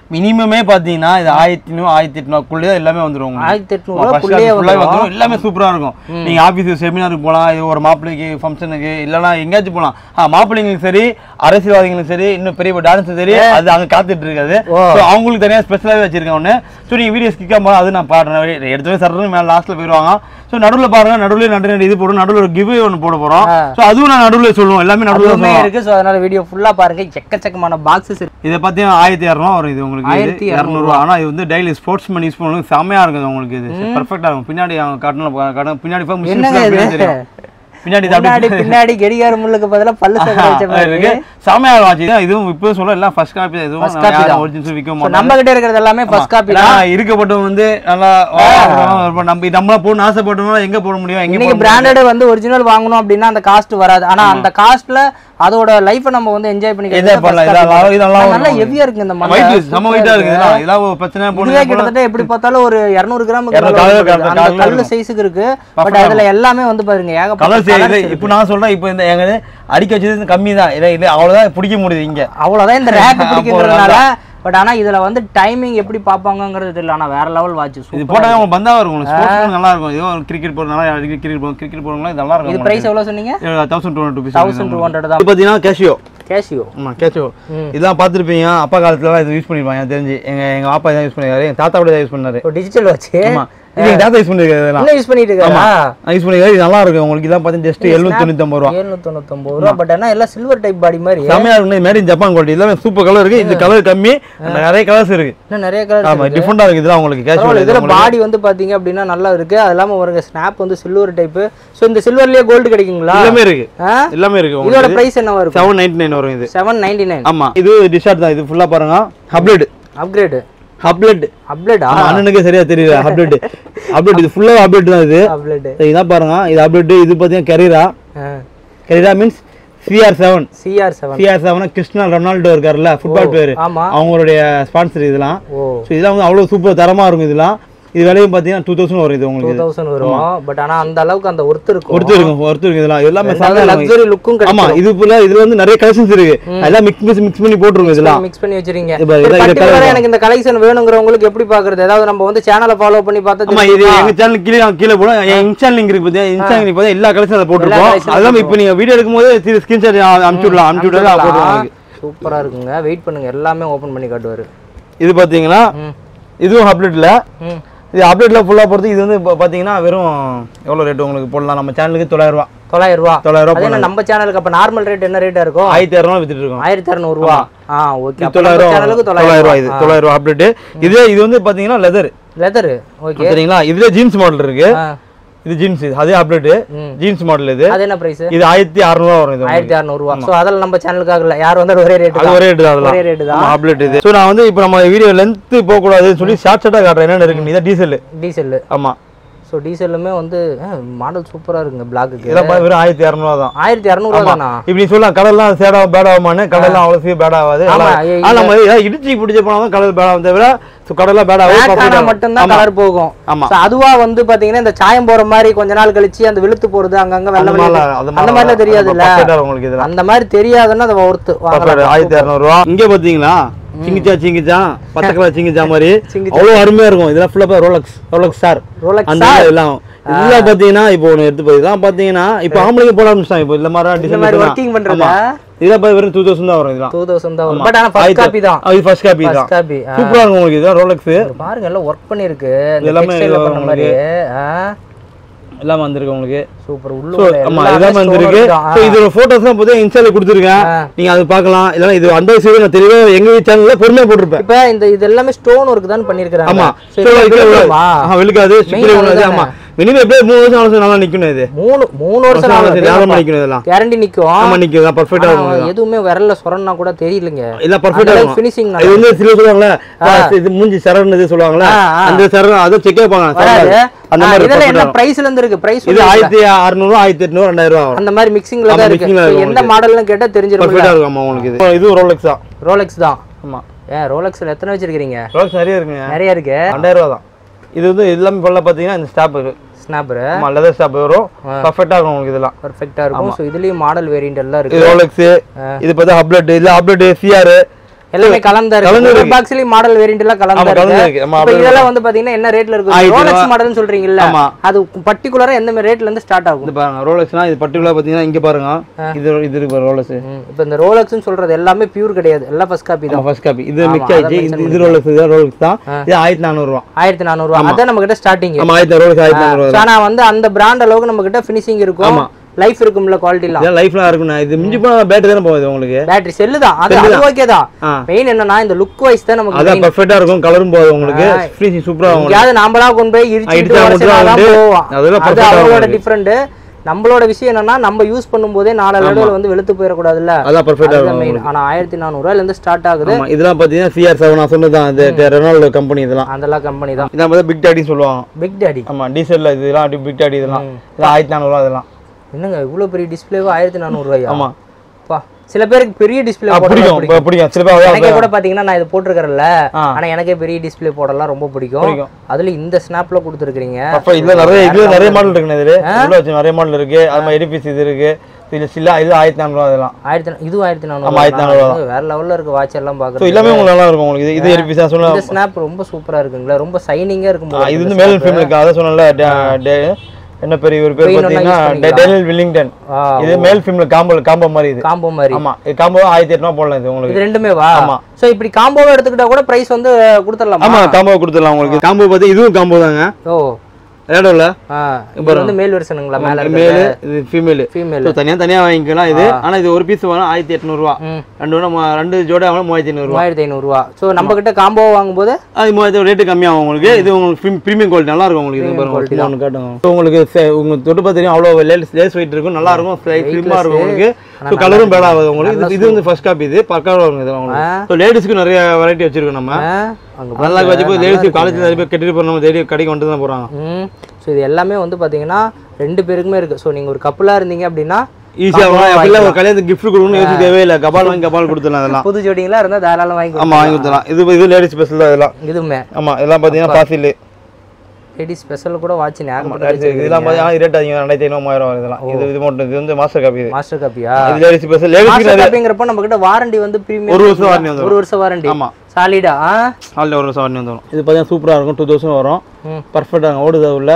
மினிமமே பாத்தீங்கன்னா இது ஆயிரத்தி நூறு ஆயிரத்தி எட்நூறுக்குள்ளே எல்லாமே வந்துரும் உங்களுக்கு. ஆயிரத்தி ஆமா, எட்நூறுவா first புள்ளையே class full ஆ வந்துடும் வந்துரும். எல்லாமே சூப்பரா இருக்கும் நீங்க ஆபீஸ் செமினாருக்கு போலாம் இது ஒரு மாப்பிள்ளைக்கு ஃபங்க்ஷனுக்கு இல்லைன்னா எங்கேயாச்சும் போலாம் ஆ, மாப்பிள்ளைங்களுக்கு சரி அரசியல்வாதிகளுக்கும் சரி இன்னும் பெரிய டான்ஸும் சரி அது அங்க காத்துட்டு இருக்காது ஓ. So, அவங்களுக்கு தனியா ஸ்பெஷலாவே வச்சிருக்கேன் ஒண்ணு ஸோ நீங்க வீடியோ ஸ்கிக்காம போல அது நான் பாடுறேன் எடுத்தவே சரணும் மேல லாஸ்ட்ல போயிருவாங்க ஸோ நடுவுல பாருங்க நடுவுல நடு நடு இது போடும் நடுவுல ஒரு கிவ்வே ஒன்று போட போறோம் ஆ. ஸோ அதுவும் நான் நடுவுல சொல்லுவோம் எல்லாமே நடுவுல அதுவுமே சொல்லுவோம் இருக்கு ஸோ அதனால வீடியோ ஃபுல்லா பாருங்க எக்கச்சக்கமான பாக்ஸஸ் இருக்கு இதை பார்த்தீங்கன்னா ஆயிரத்தி இரநூறுவா வரும் இது உங்களுக்கு ஆயிரத்தி இது இரநூறுவா ஆனால் இது வந்து டெய்லி ஸ்போர்ட்ஸ் மேன் யூஸ் பண்ணுறது செம்மையா இருக்குது உங்களுக்கு இது பர்ஃபெக்டாக இருக்கும் பின்னாடி அவங்க காட்டணும் காட்டணும் பின்னாடி போய் machines என்னங்க எல்லாம் இது? பின்னாடி தெரியும். பின்னாடி இது பின்னாடி அப்படியே பின்னாடி கெடிகார முள்ளுக்கு பதிலா பல்லு சக்கரை வச்ச மாதிரி இருக்கு செம்மையா வாட்சி இதுவும் இப்போ சொல்ல எல்லாம் ஃபர்ஸ்ட் காப்பி இதுவும் First copy தான். ஒரிஜினல் விற்க So, மாட்டோம் நம்ம கிட்ட இருக்கிறது எல்லாமே ஃபர்ஸ்ட் காப்பி தான் நான் இருக்கப்பட்டவங்க வந்து நல்லா வாங்கணும். நம்ம நம்மளா போகணும் ஆசைப்பட்டோம்னா எங்க போட முடியும் எங்க இன்னைக்கு பிராண்டட் வந்து ஒரிஜினல் வாங்கணும் அப்படின்னா அந்த காஸ்ட் வராது ஆனா அந்த காஸ்ட்ல அதோட லைஃபை நம்ம வந்து என்ஜாய் என்ஜாய் பண்ணலாம் இதெல்லாம் இதெல்லாம் நல்லா ஹெவியா இருக்கு இந்த மலை வெயிட் செம்ம வெயிட்டா இருக்குது இதெல்லாம் இதெல்லாம் ஒரு பிரச்சனை இதுவே போட்டு கிட்டத்தட்ட எப்படி பார்த்தாலும் ஒரு 200 கிராம் இருநூறு கால் கால் அந்த கால் கல்லு இருக்கும். சைஸுக்கு இருக்கு பட் அதுல எல்லாமே வந்து பாருங்க ஏகப்பட்ட கலர் colours சரி இருக்கு. இப்போ நான் சொல்றேன் இப்போ இந்த எங்க அடிக்க வச்சது கம்மி தான் இல்லை இல்லை அவ்வளோதான் பிடிக்க முடியுது இங்க அவ்வளவுதான் இந்த ரேக் அப்போ பிடிக்கிறதுனால பட் ஆனா இதுல வந்து டைமிங் எப்படி பாப்பாங்கங்கிறது தெரியல ஆனா வேற லெவல் வாட்ச் இது போட்டால் உங்களுக்கு பந்தா இருக்கும் உங்களுக்கு ஸ்போர்ட்ஸ் நல்லா இருக்கும் இதோ கிரிக்கெட் போடுறது நல்லா கிரிக்கெட் போகும் கிரிக்கெட் போடுறவங்களாம் இது நல்லா இது இருக்கும் பிரைஸ் எவ்வளவு சொன்னீங்க thousand two hundred rupees thousand two hundred தான் பார்த்தீங்கன்னா கேஷியோ கேஷியோ ஆமா கேஷியோ ம். இதெல்லாம் பார்த்துருப்பீங்க அப்பா காலத்துலலாம் இது யூஸ் பண்ணிருப்பாங்க எனக்கு தெரிஞ்சு எங்க எங்க அப்பா இதான் யூஸ் பண்ணிருக்காரு எங்க தாத்தா கூட இதான் யூஸ் பண்ணாரு டிஜிட்டல் வாட்ச் ஆமா இது எங்க தாத்தா யூஸ் பண்ணிருக்காரு இதெல்லாம் என்ன யூஸ் பண்ணிட்டு இருக்கா யூஸ் பண்ணிருக்காரு இது நல்லா இருக்கும் உங்களுக்கு இதான் பார்த்தீங்கன்னா ஜஸ்ட் எழுநூத்தி தொண்ணூத்தொம்பது ரூபா ஏழுநூத்தி தொண்ணூத்தொன்பது ரூபா பட் ஆனா எல்லாம் சில்வர் டைப் பாடி மாதிரி செம்மையா இருக்கும் மேட் இன் ஜப்பான் குவாலிட்டி எல்லாமே சூப்பர் கலர் இருக்கு இந்த கலர் கம்மி அந்த நிறைய கலர்ஸ் இருக்கு இன்னும் நிறைய கலர் ஆமா டிஃபரெண்டா இருக்கு இதெல்லாம் உங்களுக்கு பரவாயில்ல இதுல கேஷுவல் பாடி வந்து பாத்தீங்க அப்படின்னா நல்லா இருக்கு அது இல்லாம ஒரு ஸ்னாப் வந்து சில்வர் டைப் சோ இந்த சில்வர்லயே கோல்டு கிடைக்குங்களா எல்லாமே இருக்கு ஆ? எல்லாமே இருக்கு இதோட உங்களுக்கு பிரைஸ் என்னவா இருக்கும் செவன் நைன்டி நைன் வரும் இது செவன் நைன்டி நைன் ஆமா இது டிஷர்ட் தான் இது ஃபுல்லா பாருங்க ஹப்லெட் அப்கிரேடு ஹப்லெட் அப்கிரேடா அண்ணனுக்கே சரியா தெரியல ஹப்லெட் ஹப்லெட் இது ஃபுல்லா ஹப்லெட் தான் இது அப்கிரேடு இதான் பாருங்க இது அப்டேட் இது பார்த்தீங்கன்னா Carrera Carrera means CR seven CR seven CR seven Cristiano Ronaldo இருக்காருல்ல ஃபுட்பால் பிளேயர் ஆமா அவங்களுடைய ஸ்பான்சர் இதெல்லாம் ஓ ஸோ இதெல்லாம் வந்து அவ்வளோ சூப்பர் தரமா இருக்கும் இதெல்லாம் இது விலையும் பார்த்தீங்கன்னா டூ தௌசண்ட் வரும் இது டூ உங்களுக்கு தௌசண்ட் வரும் பட் ஆனா அந்த அளவுக்கு அந்த ஒர்த் இருக்கும் ஒருத்தர் இருக்கும் ஒருத்தர் இருக்கும் இதெல்லாம் எல்லாமே செமையா இருக்கும். லக்ஸரி லுக்கும் ஆமா இது ஃபுல்லா இதுல வந்து நிறைய கலெக்ஷன்ஸ் இருக்கு அதெல்லாம் மிக்ஸ் மிக்ஸ் மிக்ஸ் பண்ணி போட்டுருங்க இதெல்லாம் மிக்ஸ் பண்ணி வச்சிருக்கீங்க இப்ப இதான் இது பர்டிகுலரா colour எனக்கு இந்த கலெக்ஷன் வேணுங்கிறவங்களுக்கு எப்படி பாக்குறது ஏதாவது நம்ம வந்து சேனலை ஃபாலோ பண்ணி பார்த்தா ஆமா இது தெரியுமா? எங்க சேனல் கீழே நான் கீழே போடும் என் இன்ஸ்டா லிங்க் இருக்கு பாத்தியா இன்ஸ்டா லிங்க் பாத்தியா எல்லா கலெக்ஷன் அதை போட்டுருக்கோம் collection அதெல்லாம் இப்போ நீங்க வீடியோ எடுக்கும்போது ஸ்கிரீன்ஷாட் அனுப்பிச்சு விடலாம் அனுப்பிச்சு விடலாம் போட்டுருவாங்க சூப்பரா இருக்குங்க வெயிட் பண்ணுங்க எல்லாமே ஓபன் பண்ணி காட்டுவாரு இது பாத்தீங்கன்னா ம். இதுவும் அப்டேட்ல ம் இது அப்டேட்ல ஃபுல்லா பொறுத்து இது வந்து இப்போ பாத்தீங்கன்னா வெறும் எவ்வளவு ரேட் உங்களுக்கு போடலாம் நம்ம சேனலுக்கு தொள்ளாயிரம் ரூபா தொள்ளாயிரம் ரூபா தொள்ளாயிரம் ரூபா அது என்ன நம்ம சேனலுக்கு அப்ப நார்மல் ரேட் என்ன ரேட்டா இருக்கும் ஆயிரத்தி இரநூறுவா வித்துட்டு இருக்கோம் ஆயிரத்தி அறுநூறு ரூபா ஆ ஓகே தொள்ளாயிரம் சேனலுக்கு தொள்ளாயிரம் ரூபா இது தொள்ளாயிரம் தொள்ளாயிரம் ரூபா அப்டேட் இதே இது வந்து பாத்தீங்கன்னா லெதர் லெதர் ஓகே சரிங்களா இதுல ஜீன்ஸ் மாடல் இருக்கு ஆ இது ஜீன்ஸ் இது அதே அப்டேட் ம். ஜீன்ஸ் மாடல் இது அது என்ன பிரைஸ் இது ஆயிரத்தி அறுநூறுவா வரும் இது உங்களுக்கு. ஆயிரத்தி அறுநூறு ரூபா ஸோ அதெல்லாம் நம்ம சேனலுக்காக இல்ல யார் வந்தாலும் ஒரே ரேட் அது ஒரே ரேட் தான் அதெல்லாம் ஒரே ரேட் தான் அப்டேட் இது ஸோ நான் வந்து இப்போ நம்ம வீடியோ லென்த் போக கூடாதுன்னு சொல்லி ஷார்ட் ஷார்ட்டா காட்டுறேன் என்னென்ன இருக்கு இதான் டீசல் டீசல் ஆமா ஸோ டீசலுமே வந்து மாடல் சூப்பரா இருக்குங்க பிளாக்குக்கு இதெல்லாம் பாத்தா வெறும் ஆயிரத்தி இரநூறுவா தான் ஆயிரத்தி இரநூறுவா தானா இப்படி சொல்லலாம் கடல்லாம் சேடா பேட் ஆகுமான்னு கடல்லாம் அவ்வளோ சீக்கிரம் பேட் ஆகாது ஆமா, நல்லா- இ- ஆனா நம்ம ஏதாவது இடிச்சு பிடிச்ச போனா தான் கடல் பேட் ஆகும் தவிர ஸோ கடல்லாம் பேட் Black ஆனா ஆகும் மட்டும்தான் கலர் போகும் ஆமா So, அதுவா வந்து பாத்தீங்கன்னா இந்த சாயம் போற மாதிரி கொஞ்ச நாள் கழிச்சு அந்த வெளுத்து போறது அங்கங்க வெள்ள அந்த வெள்ள மாதிரிலாம் அது அந்த மாதிரிலாம் தெரியாது இல்ல perfect ஆ உங்களுக்கு இதெல்லாம் அந்த மாதிரி தெரியாதுன்னா அதை ஒருத்து perfect. ஆயிரத்தி இரநூறுவா இங்க பாத்தீங்களா சிங்கிச்சா சிங்கிச்சா பச்சை கலர் சிங்கிச்சா மாதிரி சிங்கிச்சா. அவ்வளவு அருமையா இருக்கும் இதெல்லாம் ஃபுல்லா ரோலக்ஸ் ரோலக்ஸ் ஸ்டார் ரோலக்ஸ் அந்த எல்லாம் இதெல்லாம் பாத்தீங்கன்னா இப்போ ஒன்று எடுத்து போய் இதெல்லாம் பாத்தீங்கன்னா இப்போ ஆம்பளைங்க போட ஆரம்பிச்சிட்டாங்க இப்போ இந்த மாதிரி இந்த மாதிரி டிசைன் ஒர்க்கிங் பண்றதா இதெல்லாம் பாத்து வெறும் டூ தௌசண்ட் தான் வரும் இதெல்லாம் டூ தௌசண்ட் தான் பட் ஆனா ஃபர்ஸ்ட் ஆயிரத்தி- காப்பி தான் அது ஃபர்ஸ்ட் காப்பி தான் ஃபர்ஸ்ட் காப்பி சூப்பரா இருக்கும் உங்களுக்கு இதெல்லாம் ரோலக்ஸ் பாருங்க எல்லாம் ஒர்க் பண்ணிருக்கு இந்த எல்லாமே டெக்ஸ்டைல பண்ண உங்களுக்கு- மாதிரி எல்லாம் வந்திருக்கு உங்களுக்கு சூப்பர் So, உள்ள ஆமா இதெல்லாம் வந்திருக்கு ஸோ இதோட ஃபோட்டோஸ்லாம் பார்த்தா இன்ஸ்டால கொடுத்துருக்கேன் நீங்க அது பார்க்கலாம் இதெல்லாம் இது அந்த விஷயம் நான் தெளிவா எங்க சேனல்ல பொறுமையா போட்டிருப்பேன் இப்ப இந்த இது எல்லாமே ஸ்டோன் ஒர்க் தான் பண்ணிருக்காங்க ஆமா So, So, இது இது விழுந்துருமா? ஆ, விழுக்காது சிப்பிரி Main விழுகாது அதுதானே. ஆமா மினிமம் எப்படியே மூணு வருஷம் நாலு வருஷம் நல்லா நிக்கணும் இது மூணு மூணு வருஷம் வருஷம் ஆகுது. ஞாபகம் நிக்கணும் இதெல்லாம் கேரண்டி நிக்கும் ஆமா நிக்கும் பர்ஃபெக்டா ஆனா, இருக்கும் எதுவுமே விரல்ல சொரன்னா கூட தெரியலங்க எல்லாம் பர்ஃபெக்டா இருக்கும் ஃபினிஷிங் இது வந்து சில சொல்லுவாங்கல்ல இது மூஞ்சி சரண் இது சொல்லுவாங்கல்ல ஆ, ஆ. அந்த சரண் அதை செக் வைப்பாங்க வராது அந்த ஆ, மாதிரி இதுல perfect ஆ என்ன இருக்கும். பிரைஸ்ல இருந்து இருக்கு பிரைஸ் இது ஆயிரத்தி அறுநூறு ஆயிரத்தி எட்நூறு ரெண்டாயிரம் ரூபா வரும் அந்த மாதிரி மிக்சிங்ல ஆமா, தான் இருக்கு mixing ல So, இருக்கும் எந்த மாடல்னு கேட்டா தெரிஞ்சிரும் பர்ஃபெக்டா இருக்கும் ஆமா உங்களுக்கு இது இது ரோலெக்ஸ் தான் ரோலெக்ஸ் தான் ஆமா ஏன் ரோலெக்ஸ்ல எத்தனை வச்சிருக்கீங்க ரோலெக்ஸ் நிறைய இருக்குங்க நிறைய இருக்கு ரெண்டாயிரம் ரூபா தான் இது வந்து எல்லாமே ஃபுல்லாக பார்த்தீங்கன்னா இந்த ஸ்டாப் இருக்கு ஸ்னாப்பர் ஆமா லெதர் ஸ்டாப் வரும் பர்ஃபெக்டாக இருக்கும் உங்களுக்கு இதெல்லாம் பர்ஃபெக்ட்டா இருக்கும் ஸோ இதுலயும் மாடல் வேரியன்ட் எல்லாம் இது இருக்கு ரோலெக்ஸ் இது பார்த்தா அப்லெட் இல்லை அப்லெட் சிஆர் எல்லாமே கலந்தா கலந்து இருக்கு இருக்கு. பாக்ஸ்லயும் மாடல் வேரியன்ட் எல்லாம் கலந்தா ஆமா, கலந்து இருக்கு இருக்கு. ஆமா, இப்ப அப்படியே இதெல்லாம் வந்து பாத்தீங்கன்னா என்ன ரேட்ல இருக்கு ஆயிரத்தி ரோலக்ஸ் ரூபா. மாடல்னு சொல்றீங்கல்ல ஆமா. அது பர்టిక్యులரா எந்த மாதிரி ரேட்ல இருந்து ஸ்டார்ட் ஆகும் இது பாருங்க ரோலக்ஸ்னா இது பர்டிகுலர் பார்த்தீங்கன்னா இங்க பாருங்க இது இது இருக்கு ரோலக்ஸ் ம், இப்ப இந்த ரோலக்ஸ்னு சொல்றது எல்லாமே பியூர் கிடையாது எல்லாம் ஃபர்ஸ்ட் காப்பி தான் ஃபர்ஸ்ட் காப்பி இது ஆமா, மிக்ஸ் ஆயிடுச்சு அதான் இது இது ரோலக்ஸ் இது ரோலக்ஸ் தான் இது ஆயிரத்தி நானூறுவா ஆயிரத்தி நானூறுவா அதான் நம்ம கிட்ட ஸ்டார்டிங் ஆமா ஆயிரத்தி ரோலக்ஸ் ஆயிரத்தி நானூறுவா ஆனா வந்து அந்த பிராண்ட் அளவுக்கு நம்ம கிட்ட ஃபினிஷிங் இருக்கும் லைஃப் இருக்கும்ல குவாலிட்டிலாம் இதெல்லாம் லைஃப்லாம் இருக்குண்ணா இது மிஞ்சி போனா பேட்டரி தானே போகுது உங்களுக்கு பேட்டரி செல்லு தான் அது அது ஓகே தான் ஆ. மெயின் என்னன்னா இந்த லுக் வைஸ் தான் நமக்கு அதான் பர்ஃபெக்டா இருக்கும் கலரும் போகுது உங்களுக்கு ஃபினிஷிங் சூப்பரா இருக்கும் எங்கேயாவது நாமளா கொண்டு போய் இடிச்சுட்டு இடிச்சா மட்டும் உடைச்சா தான் உண்டு. போவோம் அதெல்லாம் அது perfect ஆ அவங்களோட இருக்கும் டிஃப்ரெண்ட் நம்மளோட விஷயம் என்னன்னா நம்ம யூஸ் பண்ணும்போதே நாலு லெவல் வந்து வெளுத்து போயிடக்கூடாதுல்ல அதான் பர்ஃபெக்டா அதுதான் மெயின் ஆனா ஆயிரத்தி நானூறுவாயில இருந்து ஸ்டார்ட் ஆகுது ஆமா இதெல்லாம் பாத்தீங்கன்னா சிஆர் செவன் நான் சொன்னதான் இந்த ரெனால்டோ கம்பெனி இதெல்லாம் அதெல்லாம் கம்பெனி தான் இதான் பார்த்தா பிக் டாடின்னு சொல்லுவாங்க பிக் டாடி ஆமா டீசல்ல இதெல்லாம் பிக் டாடி இதெல்லாம் இதெல்லாம் ஆயிரத்தி நானூறுவா இதெல்லாம் என்னங்க இவ்வளவு பெரிய டிஸ்பிளேவா ஆயிரத்தி நானூறுவாயா ஆமா பா சில பேருக்கு பெரிய டிஸ்பிளே ஆ, போடலாம் பிடிக்கும் இப்ப பிடிக்கும் சில பேர் எனக்கே கூட பாத்தீங்கன்னா நான் இது போட்டிருக்கறேன்ல ஆ. ஆனா எனக்கே பெரிய டிஸ்பிளே போடலாம் ரொம்ப பிடிக்கும் பிடிக்கும். அதுல இந்த ஸ்னாப்ல கொடுத்துருக்கீங்க அப்ப இதுல நிறைய இதுல நிறைய மாடல் இருக்குண்ணே இதுல உள்ள வச்சு நிறைய மாடல் இருக்கு அது மாதிரி எடிபிஸ் இது இருக்கு இது சில்லா இது ஆயிரத்தி நானூறுவா இதெல்லாம் ஆயிரத்தி நா- இதுவும் ஆயிரத்தி ஆமா, நானூறு ஆயிரத்தி நானூறு வேற லெவல்ல இருக்கு வாட்ச் எல்லாம் ஸோ பாக்குறது எல்லாமே உங்களுக்கு நல்லா இருக்கும் உங்களுக்கு இது இது எடிபிஸ் தான் சொல்ல இந்த ஸ்னாப் ரொம்ப சூப்பரா இருக்குங்களா ரொம்ப சைனிங்கா இருக்கும் ஆ, போல இது இருக்கு வந்து மேல் ஃபிலிம் இருக்கு அதான் சொன்னல என்ன பெரிய ஒரு பேர் Pain ஒண்ணா பார்த்தீங்கன்னா use பண்ணிக்கலாம். டேனியல் வில்லிங்டன் ஆ, இது மேல் ஃபிலிம்ல காம்போ காம்போ மாதிரி இது காம்போ மாதிரி ஆமா இது காம்போ ஆயிரத்தி எட்நூறு போடலாம் இது உங்களுக்கு இது ரெண்டுமே வா ஆமா. சோ இப்படி காம்போவா எடுத்துக்கிட்டா கூட பிரைஸ் வந்து கொடுத்துடலாமா ஆமா காம்போ கொடுத்துடலாம் உங்களுக்கு காம்போ பார்த்து இதுவும் காம்போ தாங்க ஓ ரேடோல ஆ இது வந்து மேல் வெர்ஷனுங்களா மேல மேலு இது ஃபீமேல் ஃபீமேல் ஸோ தனியா தனியா வாங்கிக்கலாம் இது ஆனா இது ஒரு பீஸ் வரும் ஆயிரத்தி எட்நூறுவா ம். ரெண்டு வேணா மு- ரெண்டு ஜோடி ஆகணும் மூவாயிரத்தி ஐநூறுவா மூவாயிரத்தி ஐநூறுரூவா ஸோ நம்ம கிட்ட காம்போ வாங்கும்போது அது மூவாயிரத்தி ரேட்டு கம்மியாகும் உங்களுக்கு இது உங்களுக்கு ப்ரீமியம் குவாலிட்டி நல்லா இருக்கும் உங்களுக்கு இது பாருங்க சும்மா ஒன்று காட்டுங்க So, உங்களுக்கு se- உங்களுக்கு தொட்டு பார்த்து தெரியும் அவ்வளோ லேஸ் லேஸ் வெயிட் இருக்கும் நல்லா இருக்கும் ஸ்லிம்மாக இருக்கும் உங்களுக்கு ஸோ கலரும் பேட் ஆகாது உங்களுக்கு இது- இது வந்து ஃபர்ஸ்ட் காப்பி இது பக்காவாக இருக்கும் இது உங்களுக்கு ஸோ லேடிஸ்க்கு நிறைய வெரைட்டி வச்சிருக்கோம் நம்ம ஆ, அங்க நல்லா வச்சு போய் லேடிஸ் காலேஜ் நிறைய பேர் கட்டிட்டு போகிற நம்ம தேடி கடைக்கு வந்துட்டு தான் போகிறாங்க ம் ஸோ இது எல்லாமே வந்து பாத்தீங்கன்னா ரெண்டு பேருக்குமே இருக்கு ஸோ நீங்க ஒரு கப்பலா இருந்தீங்க அப்படின்னா ஈஸியாக வரும் எப்படிலாம் ஒரு கல்யாணத்துக்கு கிஃப்ட் கொடுக்கணும்னு யோசிக்க தேவையில்லை கபால் வாங்கி கபால் கொடுத்துடலாம் அதெல்லாம் புது ஜோடிங்களா இருந்தா தாராளம் வாங்கி ஆமாம் வாங்கி கொடுத்துடலாம் இது இது லேடிஸ் ஸ்பெஷல் தான் இதெல்லாம் இதுவுமே ஆமாம் இதெல்லாம் பார்த்தீங்கன்னா பாசில் லேடி ஸ்பெஷல் கூட வாட்ச் ஞாபகம் இதெல்லாம் பார்த்தீங்கன்னா ரேட் அதிகம் ரெண்டாயிரத்தி ஐநூறு மூவாயிரம் வரும் இதெல்லாம் இது இது மட்டும் இது வந்து மாஸ்டர் காப்பி இது மாஸ்டர் காப்பியா இது லேடிஸ் ஸ்பெஷல் லேடிஸ்க்கு மாஸ்டர் காப்பிங்கிறப்ப நம்ம கிட்ட வாரண்டி வந்து பிரீமியம் ஒரு வருஷம் வாரண்டி வந்துடும் ஒரு வருஷம் வாரண்டி ஆமா. சாலிடா ஆல்ரெடி ஒரு வருஷம் வாரண்டி வந்துடும் இது பார்த்தீங்கன்னா சூப்பராக இருக்கும் டூ தௌசண்ட் வரும் ம். பர்ஃபெக்டாக ஓடுதா உள்ள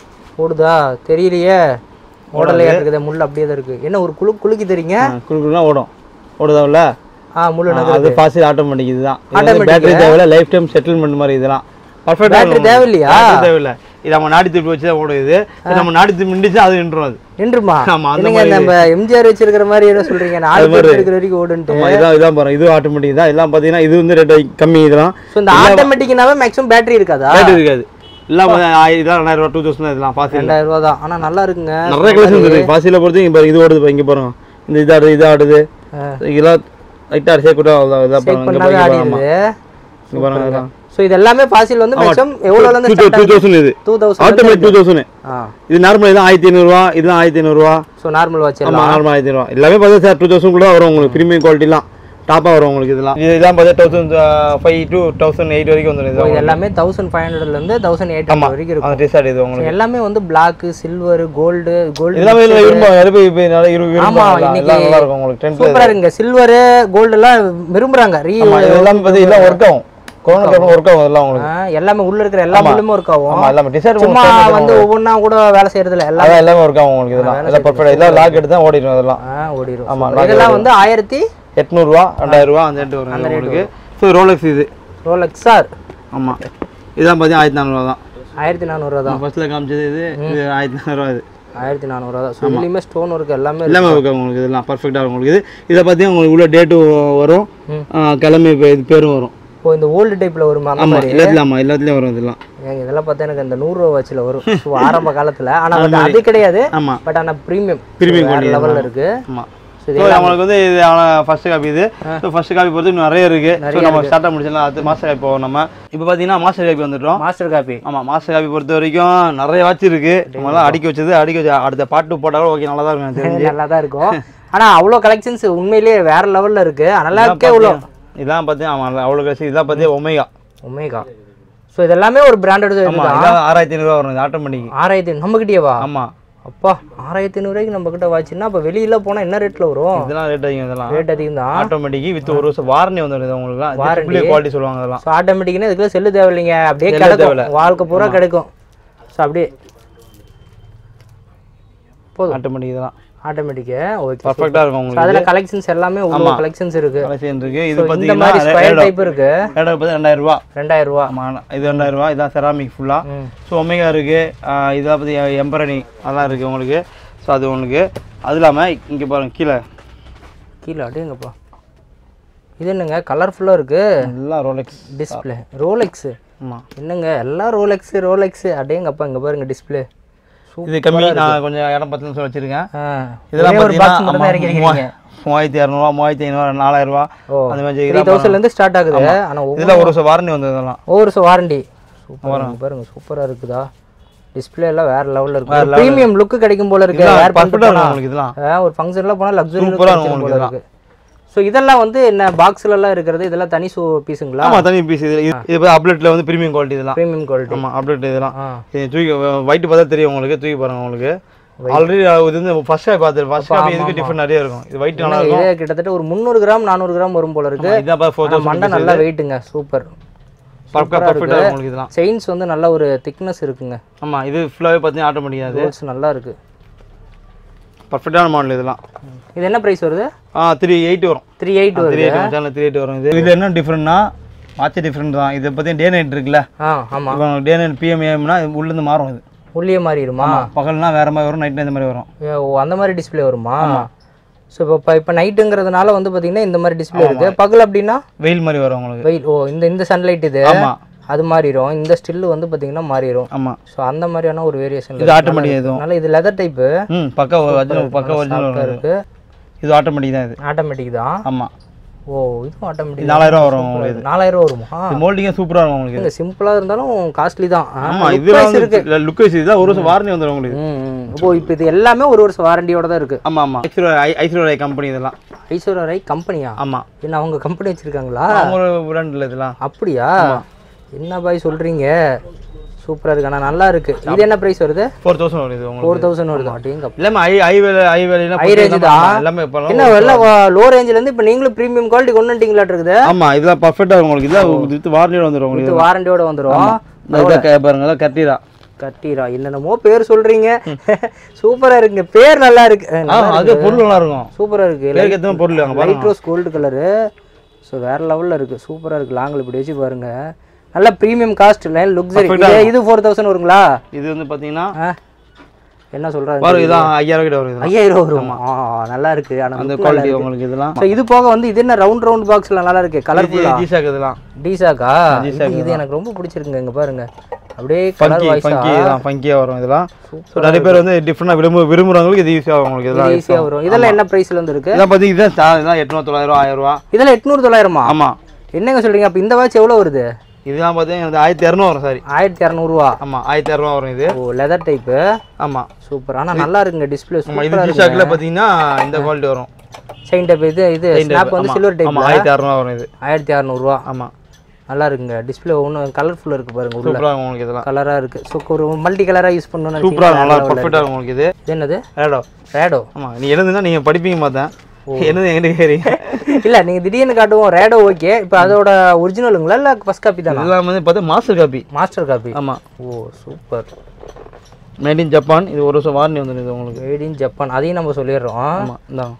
ஓடுதா தெரியலையே ஓடலையா இருக்குது முள் அப்படியே தான் இருக்கு என்ன ஒரு குழு குலுக்கி தெரியுங்க குழுக்குலாம் ஓடும் ஓடுதா உள்ள ஆ முள்ளு நகர் அது ஃபாஸ்ட் ஆட்டோமேட்டிக் இதுதான் Automatic. பேட்டரி தேவையில்ல லைஃப் டைம் செட்டில்மெண்ட் மாதிரி இதெல்லாம் பர்ஃபெக்டாக Battery தேவையில்லையா? தேவையில்ல இது நம்ம நாடி திருப்பி வச்சு தான் ஓடும் இது இது நம்ம நாடி திருப்பி நின்றுச்சு அது நின்றும் அது நின்றுமா ஆமா, அந்த என்னங்க மாதிரி நம்ம எம்ஜிஆர் வச்சிருக்கிற மாதிரி ஏதோ சொல்றீங்க நாலு பேர் இருக்கிற வரைக்கும் ஓடுன்ட்டு ஆமா இதான் இதான் பாருங்க இது ஆட்டோமேட்டிக் தான் எல்லாம் பார்த்தீங்கன்னா இது வந்து ரேட் கம்மி இதெல்லாம் ஸோ இந்த ஆட்டோமேட்டிக்னாவே மேக்ஸிமம் பேட்டரி இருக்காதா ரேட் இருக்காது எல்லாம் பார்த்தீங்கன்னா ஆயிரம் இதெல்லாம் ரெண்டாயிரம் ரூபா டூ தௌசண்ட் இதெல்லாம் ஃபாஸ்ட் ரெண்டாயிரம் ரூபா தான் ஆனா நல்லா இருக்குங்க நிறைய கலெக்ஷன் இருக்கு ஃபாஸ்டில் பொறுத்து இப்போ இது ஓடுது இப்போ இங்கே பாருங்க இந்த இது ஆடுது இது ஆடுது ஆ. இதெல்லாம் லைட்டாக அரிசியாக கூட அவ்வளோ இதாக செக் பாருங்க இங்கே பண்ணாவே பாருங்க ஆமா ஆடிடுது இங்கே பாருங்க இதெல்லாம் ஸோ இது எல்லாமே பாசில் வந்து மேக்ஸிமம் எவ்வளோல இருந்து டூ டூ தௌசண்ட் இது two thousand automatic two thousand ஆ இது நார்மல் இதான் ஆயிரத்தி ஐநூறுரூவா இதுதான் ஆயிரத்தி ஐநூறுரூவா ஸோ நார்மல் வாட்ச் ஆமாம் நார்மல் ஆயிரத்தி ஐநூறுவா எல்லாமே பார்த்தா சார் டூ தௌசண்ட் கூட வரும் உங்களுக்கு ப்ரீமியம் குவாலிட்டிலாம் டாப்பாக வரும் உங்களுக்கு இதெல்லாம் இது இதெல்லாம் பார்த்தா thousand five two thousand eight வரைக்கும் வந்துடும் இது இது எல்லாமே தௌசண்ட் ஃபைவ் ஹண்ட்ரட்ல இருந்து தௌசண்ட் எயிட் ஹண்ட்ரட் வரைக்கும் இருக்கும் அந்த டிஷர்ட் இது உங்களுக்கு எல்லாமே வந்து பிளாக் சில்வர் கோல்டு கோல்டு இதெல்லாம் இதில் விரும்புவாங்க நிறைய பேர் இப்போ நிறைய விரும்பி ஆமா, விரும்புவாங்க இன்னைக்கு எல்லாம் நல்லா இருக்கும் உங்களுக்கு டென்த் சூப்பரா இருக்குங்க சில்வர் கோல்டு எல்லாம் விரும்புறாங்க ரீ ஆமா இதெல்லாம் பார்த்து எல்லாம் ஒர்க் ஆகும் கொரோனா டைம் ஒர்க் ஆகும் எல்லாம் உங்களுக்கு எல்லாமே உள்ள இருக்கிற எல்லா முள்ளுமே ஒர்க் ஆகும் ஆமா எல்லாமே டிஷர்ட் சும்மா வந்து ஒவ்வொன்றா கூட வேலை செய்யறதுல எல்லாம் அதான் எல்லாமே ஒர்க் ஆகும் உங்களுக்கு இதெல்லாம் எல்லாம் பர்ஃபெக்ட் எல்லாம் லாக் எடுத்து தான் ஓடிடும் அதெல்லாம் ஆ, ஓடிரும் ஆமா, Super. இதெல்லாம் வந்து ஆயிரத்தி எட்நூறுவா ரெண்டாயிரம் ரூபா அந்த ரேட்டு வரும் இது உங்களுக்கு ஸோ ரோலக்ஸ் இது ரோலக்ஸ் சார் ஆமா இதான் பார்த்தீங்கன்னா ஆயிரத்தி நானூறுவா தான் ஆயிரத்தி நானூறுவா தான் ஃபர்ஸ்ட்ல காமிச்சது இது இது ஆயிரத்தி நானூறுவா இது ஆயிரத்தி நானூறுவா தான் ஸோ இதுலேயுமே ஸ்டோன் ஒர்க் எல்லாமே இருக்கு. எல்லாமே இருக்கு உங்களுக்கு இதெல்லாம் பர்ஃபெக்டாக இருக்கும் உங்களுக்கு இது இதை பார்த்தீங்கன்னா உங்களுக்கு உள்ள டேட்டும் வரும் ம். ஆ, கிழமை இப்போ இது பேரும் வரும் இப்போ இந்த ஓல்டு டைப்ல வருமா அந்த ஆமா மாதிரி எல்லாத்துலயும் ஆமா எல்லாத்துலயும் வரும் இதெல்லாம் ஏங்க இதெல்லாம் பார்த்தா எனக்கு இந்த நூறுரூவா வாட்சில் வரும் ஸோ ஆரம்ப காலத்துல ஆனா வந்து அது கிடையாது ஆமா பட் ஆனா ப்ரீமியம் Premium வேற quality லெவல்ல இருக்கு ஆமா ஸோ ஸோ நம்மளுக்கு வந்து இது ஃபர்ஸ்ட் காப்பி இது ஸோ ஃபர்ஸ்ட் காப்பி பொறுத்து இன்னும் நிறைய இருக்கு ஸோ நம்ம ஸ்டார்ட்டாக முடிச்சிடலாம் அடுத்து மாஸ்டர் காப்பி போவோம் நம்ம இப்போ பார்த்தீங்கன்னா மாஸ்டர் காப்பி வந்துட்டோம் மாஸ்டர் காப்பி ஆமா மாஸ்டர் காப்பி பொறுத்த வரைக்கும் நிறைய வாட்ச் இருக்கு நம்மளாம் அடிக்க வச்சது அடிக்க வச்சு அடுத்த பாட்டு போட்டாலும் ஓகே நல்லா தான் இருக்கும் எனக்கு தெரிஞ்சு நல்லா தான் இருக்கும் ஆனா அவ்வளோ கலெக்ஷன்ஸ் உண்மையிலேயே வேற லெவல்ல இருக்கு நல்லா இருக்கே இவ்வளோ இதெல்லாம் பார்த்து ஆமா அவ்வளோ கடைசி இதெல்லாம் பார்த்து ஒமேகா ஒமேகா ஸோ இதெல்லாமே ஒரு பிராண்டட் ஆமா இதுதான் இதான் ஆறாயிரத்தி ஐநூறுவா வரும் இது ஆட்டோமேட்டிக் ஆறாயிரத்தி நம்மகிட்டயேவா ஆமா அப்பா ஆறாயிரத்தி ஐநூறுரூவாய்க்கு நம்ம கிட்ட வாட்சுன்னா அப்போ வெளியில போனால் என்ன ரேட்டில் வரும் இதெல்லாம் ரேட் அதிகம் இதெல்லாம் ரேட் அதிகம் தான் ஆட்டோமேட்டிக் வித் ஒரு வருஷம் வாரண்டி வந்துடும் உங்களுக்கு Warranty. குவாலிட்டி சொல்லுவாங்க அதெல்லாம் ஸோ ஆட்டோமேட்டிக்னா இதுக்குள்ள செல்லு தேவையில்லைங்க அப்படியே செல்லு தேவையில்ல. கிடைக்கும் வாழ்க்கை பூரா கிடைக்கும் ஸோ அப்படியே போதும் ஆட்டோமேட்டிக் இதெல்லாம் ஆட்டோமேட்டிக்கு ஓகே பர்ஃபெக்டாக இருக்கும் உங்களுக்கு அதில் கலெக்ஷன்ஸ் எல்லாமே ஒரு கலெக்ஷன்ஸ் இருக்கு கலெக்ஷன் இருக்கு So, இது இந்த பார்த்தீங்கன்னா மாதிரி ஸ்கொயர் ரேடோ டைப் இருக்கு ரேடோ பார்த்து ரெண்டாயிரம் ரூபா ரெண்டாயிரம் ரூபா ஆமாம் இது ரெண்டாயிரம் ரூபா இதான் செராமிக் ஃபுல்லாக ம். ஸோ ஒமேகா இருக்குது இதை பற்றி எம்பரணி அதெல்லாம் இருக்குது உங்களுக்கு ஸோ அது உங்களுக்கு அது இல்லாமல் இங்கே பாருங்க கீழே கீழே அடேங்கப்பா இது என்னங்க கலர்ஃபுல்லாக இருக்கு எல்லாம் ரோலெக்ஸ் டிஸ்பிளே ரோலெக்ஸு ஆமாம் என்னங்க எல்லாம் ரோலெக்ஸு ரோலெக்ஸு அடேங்கப்பா இங்கே பாருங்க டிஸ்பிளே இது கம்மி நான் கொஞ்சம் இடம் பத்துன்னு சொல்லி வச்சிருக்கேன் ஆ இதெல்லாம் ஒரே ஒரு பாக்ஸ் மட்டும் தான் பார்த்தீங்கன்னா இறக்கிருக்கீங்க மூவாயிரத்தி இரநூறுவா மூவாயிரத்தி ஐநூறு நாலாயிரரூவா ஓ அந்த மாதிரி த்ரீ இதெல்லாம் தௌசண்ட்லேருந்து ஸ்டார்ட் ஆகுது ஆனால் இதில் ஒரு வருஷம் வாரண்டி வந்தது இதெல்லாம் ஒவ்வொரு வருஷம் வாரண்டி சூப்பர் பாருங்க சூப்பராக இருக்குதா டிஸ்பிளே எல்லாம் வேற லெவல்ல இருக்கு ப்ரீமியம் லுக் கிடைக்கும் போல இருக்கு இதெல்லாம் வேர் பண்ணிட்டு பர்ஃபெக்டாக போனா இருக்கும் உங்களுக்கு இதெல்லாம் ஆ, ஒரு ஃபங்க்ஷன்ல போனா லக்ஸரி சூப்பரா இருக்கும் உங்களுக்கு போல இருக்கு ஸோ இதெல்லாம் வந்து என்ன பாக்ஸ்ல எல்லாம் இருக்கிறது இதெல்லாம் தனி சூ பீஸுங்களா ஆமாம் தனி பீஸ் இது இது இது அப்லெட்டில் வந்து ப்ரீமியம் குவாலிட்டி இதெல்லாம் ப்ரீமியம் குவாலிட்டி ஆமாம் அப்டேட் இதெல்லாம் ஆ இது தூக்கி ஒயிட் பார்த்தா தெரியும் உங்களுக்கு தூக்கி பாருங்க உங்களுக்கு ஆல்ரெடி இது வந்து ஃபர்ஸ்ட் காப்பி பார்த்து ஃபர்ஸ்ட் காப்பி இதுக்கு டிஃபரெண்ட் நிறைய இருக்கும் இது ஒயிட் நல்லா இருக்கும் இதே கிட்டத்தட்ட ஒரு முந்நூறு கிராம் நானூறு கிராம் வரும் போல இருக்கு இதான் பார்த்து ஃபோர் ஆனா மண்டை நல்லா வெயிட்டுங்க சூப்பர் பர்ஃபெக்டாக பர்ஃபெக்டாக இருக்கும் உங்களுக்கு இதெல்லாம் செயின்ஸ் வந்து நல்ல ஒரு திக்னஸ் இருக்குங்க ஆமாம் இது ஃபுல்லாகவே பார்த்தீங்கன்னா ஆட்டோமேட்டிக்காக அது ரோல்ஸ் நல்லா இருக்கு பர்ஃபெக்டான மாடல் இதெல்லாம் இது என்ன பிரைஸ் வருது ஆ த்ரீ எயிட் வரும் த்ரீ எயிட் வருது three eight channel three eight வரும் இது இதில் என்ன டிஃப்ரெண்ட்னா வாட்ச் டிஃப்ரெண்ட் தான் இதை பற்றி டே நைட் இருக்குல்ல ஆ ஆமா இப்போ டே நைட் பிஎம் ஏஎம்னா உள்ளேருந்து மாறும் இது உள்ளே மாறிடுமா பகல்னா வேற மாதிரி வரும் நைட்னா இந்த மாதிரி வரும் ஏ, ஓ அந்த மாதிரி டிஸ்ப்ளே வருமா ஸோ இப்போ இப்போ நைட்டுங்கிறதுனால வந்து பார்த்தீங்கன்னா இந்த மாதிரி டிஸ்ப்ளே இருக்கு பகல் அப்படின்னா வெயில் மாதிரி வரும் உங்களுக்கு வெயில் ஓ இந்த இந்த சன்லைட் இது ஆமாம் அது மாறிடும் இந்த ஸ்டில் வந்து பார்த்தீங்கன்னா மாறிடும் ஆமாம் ஸோ அந்த மாதிரியான ஒரு வேரியேஷன் இது ஆட்டோமேட்டிக் இதுவும் அதனால இது லெதர் டைப்பு ம் பக்கா ஒரிஜினல் பக்கா ஒரிஜினல் வரும் இது. இருக்கு இது ஆட்டோமேட்டிக் தான் இது ஆட்டோமேட்டிக் தான் ஆமாம் ஓ இதுவும் ஆட்டோமேட்டிக் இது நாலாயிரம் வரும் உங்களுக்கு நாலாயிரம் ரூபா வருமா இது மோல்டிங்கும் சூப்பராக இருக்கும் உங்களுக்கு இங்க சிம்பிளா இருந்தாலும் காஸ்ட்லி தான் ஆ, ஆமாம் look இதெல்லாம் wise இருக்கு வந்து லுக் வைஸ் இதெல்லாம் ஒரு வருஷம் வாரண்டி வந்துடும் உங்களுக்கு ம், ம். ஓ இப்போ இது எல்லாமே ஒரு வருஷம் வாரண்டியோட தான் இருக்கு ஆமாம் ஆமாம் ஐஸ்வர்யா ஐ ஐஸ்வர்யா கம்பெனி இதெல்லாம் ஐஸ்வர்யா ரை கம்பெனியா ஆமாம் என்ன அவங்க கம்பெனி வச்சிருக்காங்களா அவங்க பிராண்டில் இதெல்லாம் அப்படியா என்ன பாய் சொல்றீங்க சூப்பரா இருக்கு ஆனா நல்லா இருக்கு இது என்ன பிரைஸ் வருது ஃபோர் தௌசண்ட் வரும் இது உங்களுக்கு ஃபோர் தௌசண்ட் வருது அப்படிங்க எல்லாமே ஐ ஐ வேலை ஐ வேலைனா High range தான். எல்லாமே இப்போ என்ன எல்லாம் லோ ரேஞ்சில இருந்து இப்போ நீங்களும் ப்ரீமியம் குவாலிட்டி கொண்டு வந்துட்டீங்களாட்டு இருக்குது ஆமாம் இதெல்லாம் பர்ஃபெக்டாக இருக்கும் உங்களுக்கு இதெல்லாம் வித் வாரண்டியோட வந்துடும் உங்களுக்கு இது வாரண்டியோட வந்துரும் இந்த இதை க- பாருங்க இதெல்லாம் கட்டி தான் கட்டிரா என்னென்னமோ பேர் சொல்றீங்க சூப்பரா இருக்குங்க பேர் நல்லா இருக்கு அஹ், ஆ அது பொருள் நல்லா இருக்கும் சூப்பரா இருக்கு பேருக்கு எத்தனை பொருள் அங்கே பாருங்க light rose gold colour so வேற லெவல்ல இருக்கு சூப்பரா இருக்கு லாங்கில் இப்படி வச்சு பாருங்க நல்ல ப்ரீமியம் காஸ்ட் லைன் லுக்ஸரி இது ஃபோர் தௌசண்ட் வருங்களா இது வந்து பார்த்தீங்கன்னா ஆ என்ன சொல்றாங்க பாருங்க இதான் ஐயாயிரம் கிட்ட வரும் இதெல்லாம் ஐயாயிரம் ரூபா வருமா ஆ நல்லா இருக்கு ஆனா அந்த குவாலிட்டி உங்களுக்கு இதெல்லாம் ஸோ இது போக வந்து இது என்ன ரவுண்ட் ரவுண்ட் பாக்ஸ்ல நல்லா இருக்கு கலர்ஃபுல்லா ஜிசாக் இதெல்லாம் டீசாக்கா இது இது எனக்கு ரொம்ப பிடிச்சிருக்குங்க இங்க பாருங்க அப்படியே கலர் ஃபங்கி வாய்ஸா ஃபங்கி தான் ஃபங்கியாக வரும் இதெல்லாம் ஸோ நிறைய பேர் வந்து டிஃப்ரெண்டாக விரும்ப விரும்புறவங்களுக்கு இது யூஸ் ஆகும் உங்களுக்கு இதெல்லாம் ஈஸியா வரும் இதெல்லாம் என்ன பிரைஸ்ல இருந்து இருக்கு இதெல்லாம் பார்த்தீங்கன்னா இதுதான் ஸ்டார் இதெல்லாம் எட்நூறு தொள்ளாயிரம் ஆயிரம் ரூபா இதெல்லாம் எட்நூறு தொள்ளாயிரமா ஆமாம் என்னங்க சொல்றீங்க அப்ப இந்த வாட்ச் எவ்வளவு வருது இதெல்லாம் பார்த்தீங்கன்னா ஆயிரத்தி இரநூறு வரும் சாரி ஆயிரத்தி இரநூறுவா ஆமாம் ஆயிரத்தி இரநூறுவா வரும் இது ஓ லெதர் டைப்பு ஆமாம் சூப்பர் ஆனா நல்லா இருக்குங்க டிஸ்பிளே ஆமாம் இது சூப்பரா இருக்கு ஜிசாக்கில் பார்த்தீங்கன்னா இந்த குவாலிட்டி வரும் செயின் டைப் இது இது ஸ்னாப் வந்து சில்வர் டைப் ஆமாம் ஆயிரத்தி இரநூறுவா வரும் இது ஆயிரத்தி அறநூறுவா ஆமாம் நல்லா இருக்குங்க டிஸ்பிளே ஒன்றும் கலர்ஃபுல்லாக இருக்கு பாருங்க உள்ள சூப்பராக இருக்கும் உங்களுக்கு இதெல்லாம் கலரா இருக்கு ஸோ ஒரு மல்டி கலரா யூஸ் பண்ணணும்னு சூப்பராக நினைச்சீங்கன்னா இருக்கும் நல்லா பர்ஃபெக்டாக இருக்கும் உங்களுக்கு இது இது என்னது ரேடோ ரேடோ ஆமாம் நீ எழுதுனா நீங்கள் படிப்பீங்க பார்த்தேன் என்னது எங்கிட்ட கேறீங்க இல்ல நீங்க திடீர்னு காட்டுவோம் ரேடோ ஓகே இப்போ அதோட ஒரிஜினலுங்களா இல்ல ஃபர்ஸ்ட் காப்பி தானா இதெல்லாம் வந்து பார்த்தா மாஸ்டர் காப்பி மாஸ்டர் காப்பி ஆமாம் ஓ சூப்பர் மேட் இன் ஜப்பான் இது ஒரு வருஷம் வாரண்டி வந்துடுது உங்களுக்கு மேட் இன் ஜப்பான் அதையும் நம்ம சொல்லிடுறோம் ஆமாம் இந்தாங்க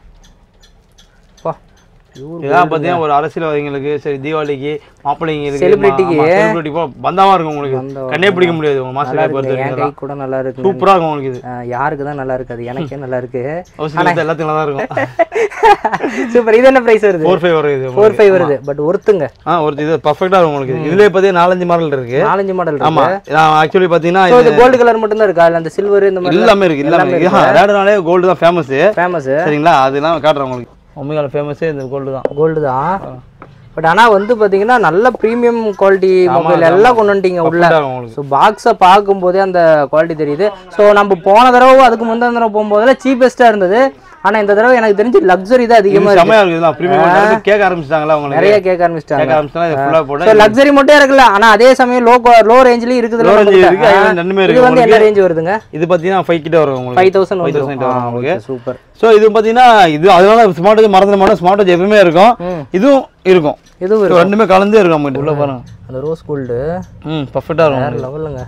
பா இவரு இதெல்லாம் பார்த்தீங்கன்னா ஒரு அரசியல்வாதிகளுக்கு சரி தீபாவளிக்கு மாப்பிள்ளைங்களுக்கு Celebrity-க்கு. செலிபிரிட்டி பந்தாவா இருக்கும் உங்களுக்கு பந்தாவா கண்ணே பிடிக்க முடியாது உங்க மாஸ்டர் நல்லா காப்பி பொறுத்த இருக்குங்க என் வரைக்கும் கை கூட நல்லா இருக்கு சூப்பராக இருக்கும் உங்களுக்கு இது யாருக்கு தான் நல்லா இருக்காது எனக்கே நல்லா இருக்கு அவசியம் எல்லாத்துக்கும் நல்லா இருக்கும் சூப்பர் இது என்ன பிரைஸ் வருது ஃபோர் ஃபைவ் வரும் இது ஃபோர் ஃபைவ் வருது பட் ஒருத்துங்க ஆ ஒரு இது பர்ஃபெக்டாக இருக்கும் உங்களுக்கு இதுலேயே பார்த்தீங்கன்னா நாலஞ்சு மாடல் இருக்கு நாலஞ்சு மாடல் இருக்கு ஆமா நான் ஆக்சுவலி பார்த்தீங்கன்னா ஸோ இது இது கோல்டு கலர் மட்டும் தான் இருக்கா இல்ல அந்த சில்வர் இந்த மாதிரி எல்லாமே இருக்கு எல்லாமே இருக்கு ரேடுனாலே கோல்டு தான் ஃபேமஸ் ஃபேமஸ் சரிங்களா அதெல்லாம் காட்டுறேன் உங்களுக்கு ஒமேகால ஃபேமஸே இந்த கோல்டு தான் கோல்டு தான் பட் ஆனா வந்து பாத்தீங்கன்னா நல்ல ப்ரீமியம் குவாலிட்டி மொபைல் எல்லாம் கொண்டு வந்துட்டீங்க உள்ள Perfect ஆ இருக்கும் உங்களுக்கு ஸோ பாக்ஸை பார்க்கும்போதே அந்த குவாலிட்டி தெரியுது ஸோ நம்ம போன தடவை அதுக்கு முந்தின தடவை போகும்போதெல்லாம் சீப்பஸ்ட்டாக இருந்தது ஆனா இந்த தடவை எனக்கு தெரிஞ்சு லக்ஸரி தான் அதிகமா இருக்கு செமையா இருக்குது ப்ரீமியம் கேட்க ஆரம்பிச்சிட்டாங்களா உங்களுக்கு நிறைய கேட்க ஆரம்பிச்சிட்டாங்க கேட்க ஆரம்பிச்சிட்டா இது ஃபுல்லா போட ஸோ லக்ஸரி மட்டும் இருக்குல்ல ஆனா அதே சமயம் லோ லோ ரேஞ்ச்லயும் இருக்குது Low range இருக்கு, அது ரெண்டுமே இது இருக்கு வந்து என்ன ரேஞ்ச் வருதுங்க இது பார்த்தீங்கன்னா ஃபைவ் கிட்ட வரும் உங்களுக்கு ஃபைவ் தௌசண்ட் ஃபைவ் தௌசண்ட் வரும் உங்களுக்கு சூப்பர் ஸோ இது பார்த்தீங்கன்னா இது அதனால ஸ்மார்ட் வாட்ச் மறந்துட மாட்டோம் ஸ்மார்ட் வாட்ச் எப்பவுமே இருக்கும் ம். இதுவும் இருக்கும் இதுவும் So, ரெண்டுமே கலந்தே இருக்கும் நம்மகிட்ட உள்ள பாருங்க அந்த ரோஸ் கோல்டு ம் பர்ஃபெக்டாக இருக்கும் வேற லெவலுங்க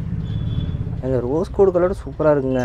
எங்க ரோஸ் கோல்டு கலர் சூப்பரா இருக்குங்க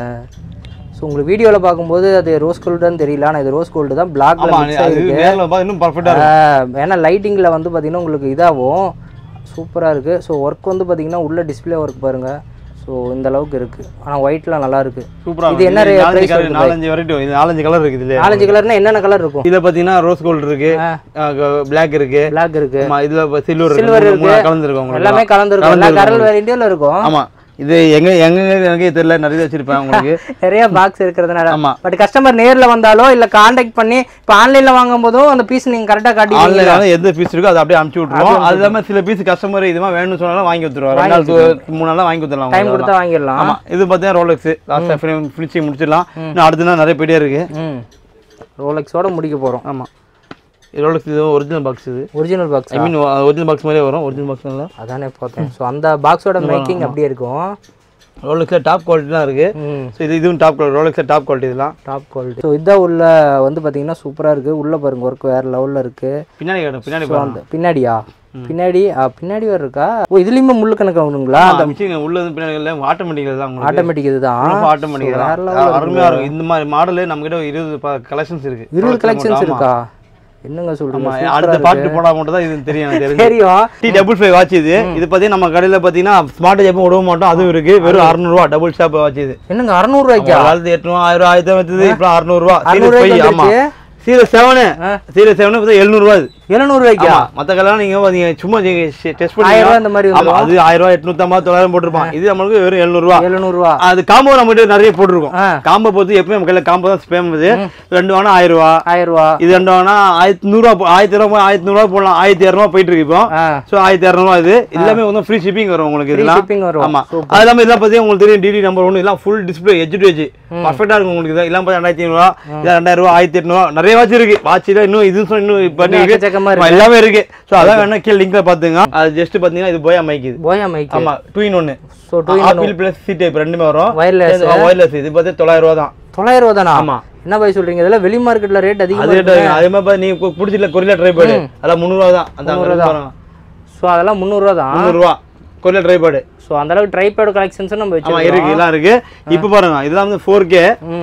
ஸோ உங்களுக்கு வீடியோவில் பார்க்கும்போது அது ரோஸ் கோல்டுன்னு தெரியல ஆனால் இது ரோஸ் கோல்டு தான் பிளாக்ல ஆமா மிக்ஸ் அது ஆகிருக்கு நேரில் பார்த்தா இன்னும் பர்ஃபெக்டாக இருக்கும் ஏன்னா லைட்டிங்கில் வந்து பார்த்தீங்கன்னா உங்களுக்கு இதாகும் சூப்பராக இருக்குது ஸோ ஒர்க் வந்து பார்த்தீங்கன்னா உள்ள டிஸ்ப்ளே ஒர்க் பாருங்க ஸோ இந்த அளவுக்கு இருக்குது ஆனால் ஒயிட்லாம் நல்லா இருக்கு சூப்பராக இது என்ன நாலஞ்சு price கலர் வருது? நாலஞ்சு வெரைட்டி இது நாலஞ்சு கலர் இருக்குது இதுல நாலஞ்சு கலர்னா என்னென்ன கலர் இருக்கும் இதுல பார்த்தீங்கன்னா ரோஸ் கோல்டு இருக்கு பிளாக் இருக்கு பிளாக் இருக்கு ஆமா இதுல சில்வர் Silver இருக்கு இருக்கு. மூணு கலந்துருக்கு உங்களுக்கு எல்லாமே கலந்துருக்கும் எல்லா கரல் வேரியண்ட்ல இருக்கும் ஆமா இது எங்க எங்க எனக்கே தெரியல நிறைய வச்சிருப்பேன் உங்களுக்கு நிறைய பாக்ஸ் இருக்கிறதுனால ஆமா. பட் கஸ்டமர் நேர்ல வந்தாலோ இல்ல காண்டாக்ட் பண்ணி இப்போ ஆன்லைன்ல வாங்கும் போதும் அந்த பீஸ் நீங்க கரெக்டா காட்டி ஆன்லைன்ல எந்த பீஸ் இருக்கோ அதை அப்படியே அமுச்சு விட்டுருவோம் அது இல்லாம சில பீஸ் கஸ்டமர் இதுமா வேணும்னு சொன்னாலும் வாங்கி கொடுத்துருவோம் ரெண்டு நாள் து- மூணு நாள் வாங்கி கொடுத்துடலாம் டைம் உங்களுக்கு கொடுத்தா வாங்கிடலாம் ஆமா இது பார்த்தீங்கன்னா ரோலெக்ஸ் லாஸ்ட் ஃபினிஷிங் முடிச்சிடலாம் இன்னும் அடுத்த நாள் நிறைய போயிட்டே இருக்கு ம் ரோலெக்ஸோட முடிக்க போறோம் ஆமா ரோலெக்ஸ் இது ஒரிஜினல் பாக்ஸ் இது original box I mean original box மாதிரியே வரும் ஒரிஜினல் பாக்ஸ் அதானே பார்த்தேன் ஸோ அந்த பாக்ஸோட மேக்கிங் அப்படியே இருக்கும் ரோலெக்ஸில் டாப் குவாலிட்டி தான் இருக்கு ம் ஸோ இது இதுவும் டாப் குவாலிட்டி ரோலெக்ஸில் டாப் குவாலிட்டி இதெல்லாம் டாப் குவாலிட்டி ஸோ இதான் உள்ள வந்து பார்த்தீங்கன்னா சூப்பராக இருக்குது உள்ளே பாருங்க ஒர்க் வேறு லெவலில் இருக்குது பின்னாடி காட்டும் பின்னாடி ஸோ அந்த பின்னாடியா பின்னாடி ஆ, பின்னாடி வேறு இருக்கா ஓ இதுலேயுமே முள்ளு கணக்கு ஆகணுங்களா அந்த மிஷின் உள்ள இருந்து பின்னாடி இல்லை ஆட்டோமேட்டிக்கில் தான் உங்களுக்கு ஆட்டோமேட்டிக் இதுதான் ஆட்டோமேட்டிக் வேற தான் அருமையாக இருக்கும் இந்த மாதிரி மாடலு நம்ம கிட்ட இருபது கலெக்ஷன்ஸ் இருக்கு இருபது கலெக்ஷன்ஸ் இருக்கா என்னங்க சொல்றீங்க ஆமா, அடுத்த பாட்டு போனா மட்டும் தான் இது தெரியும் எனக்கு தெரிஞ்சு தெரியும் டி டபுள் ஃபைவ் வாட்ச் இது இது பார்த்தீங்கன்னா நம்ம கடையில் பார்த்தீங்கன்னா ஸ்மார்ட் எப்பவும் விட மாட்டோம் அதுவும் இருக்கு வெறும் அறுநூறுவா டபுள் ஷாப் வாட்ச் இது என்னங்க அறநூறுவாய்க்கா காலத்து எட்நூறு ஆயிரம் ஆயிரத்தி வச்சது இப்போ அறுநூறுவா சீரியஸ் அறுநூறுவாய்க்கு ஃபைவ் ஆமா வந்துருச்சு. சீரியஸ் செவனு சீரியஸ் செவனு எழுநூறுவா இது எழுநூறுவாய்க்கா ஆமா மத்த கல்யாணம் நீங்க நீங்க சும்மா நீங்க டெஸ்ட் பண்ணி ஆயிரம் ரூபாய் இந்த மாதிரி ஆமா அது ஆயிரம் ரூபாய் எட்நூத்தம்பது தொள்ளாயிரம் போட்டிருப்பான் இது நம்மளுக்கு வெறும் எழுநூறு ரூபா எழுநூறுவா அது காம்போ நம்ம கிட்ட நிறைய போட்டிருக்கோம் ஆ. காம்போ பொறுத்து எப்பவுமே நம்ம கையில காம்போ தான் ஃபேமஸ் ரெண்டு வாங்கினா ஆயிரம் ரூபா ஆயிரம் ரூபா இது ரெண்டு வாங்கினா ஆயிரத்தி நூறுரூவா போ- ஆயிரத்தி இரநூறுவா ஆயிரத்தி நூறுரூவா போடலாம் ஆயிரத்தி இரநூறுவா போயிட்டு இருக்கு இப்போ ஆ ஸோ ஆயிரத்தி இரநூறுவா இது எல்லாமே வந்து ஃப்ரீ ஷிப்பிங் வரும் உங்களுக்கு ஃப்ரீ இதெல்லாம் ஷிப்பிங் வரும் ஆமா அது இல்லாம இதெல்லாம் பத்தி உங்களுக்கு தெரியும் டிடி நம்பர் ஒன்று இதெல்லாம் full display edge to edge பர்ஃபெக்டா இருக்கும் உங்களுக்கு இது எல்லாம் பார்த்தா ரெண்டாயிரத்தி ஐநூறுவா இது ரெண்டாயிரம் ரூபா ஆயிரத்தி எட்நூறுவா நிறைய வாட்ச் இருக்கு வாட்சில இன்னும் இது சொ- இன்னும் பண்ணி இருக்கு எக்கச்சக்கமா ஆமா, எல்லாமே இருக்கு ஸோ அதான் வேணா கீழே லிங்க்ல பாத்துங்க அது ஜஸ்ட் பாத்தீங்கன்னா இது போயா மைக் இது போயா மைக் ஆமா டூ இன் ஒன்னு so two Apple plus C type ரெண்டுமே வரும் Wireless. ஒயர்லெஸ் இது பார்த்து தொள்ளாயிரம் ரூபா தான் தொள்ளாயிரம் ரூபா தானா ஆமா. என்ன பாய் சொல்றீங்க இதெல்லாம் வெளி மார்க்கெட்ல ரேட் அதிகமா அது rate அதே மாதிரி பாத்து நீ பிடிச்சில கொரியா ட்ரைபேர்டு அதெல்லாம் முந்நூறுவா தான் அந்த பாருங்க ஸோ அதெல்லாம் முந்நூறுவா தான் முந்நூறுவா கொரியா ட்ரைபேர்டு ஸோ அந்த அளவுக்கு ட்ரைபேட் கலெக்ஷன்ஸும் நம்ம ஆமா வச்சிருக்கோம் இருக்கு இதெல்லாம் இருக்கு இப்போ பாருங்க இதெல்லாம் வந்து ஃபோர் கே ம்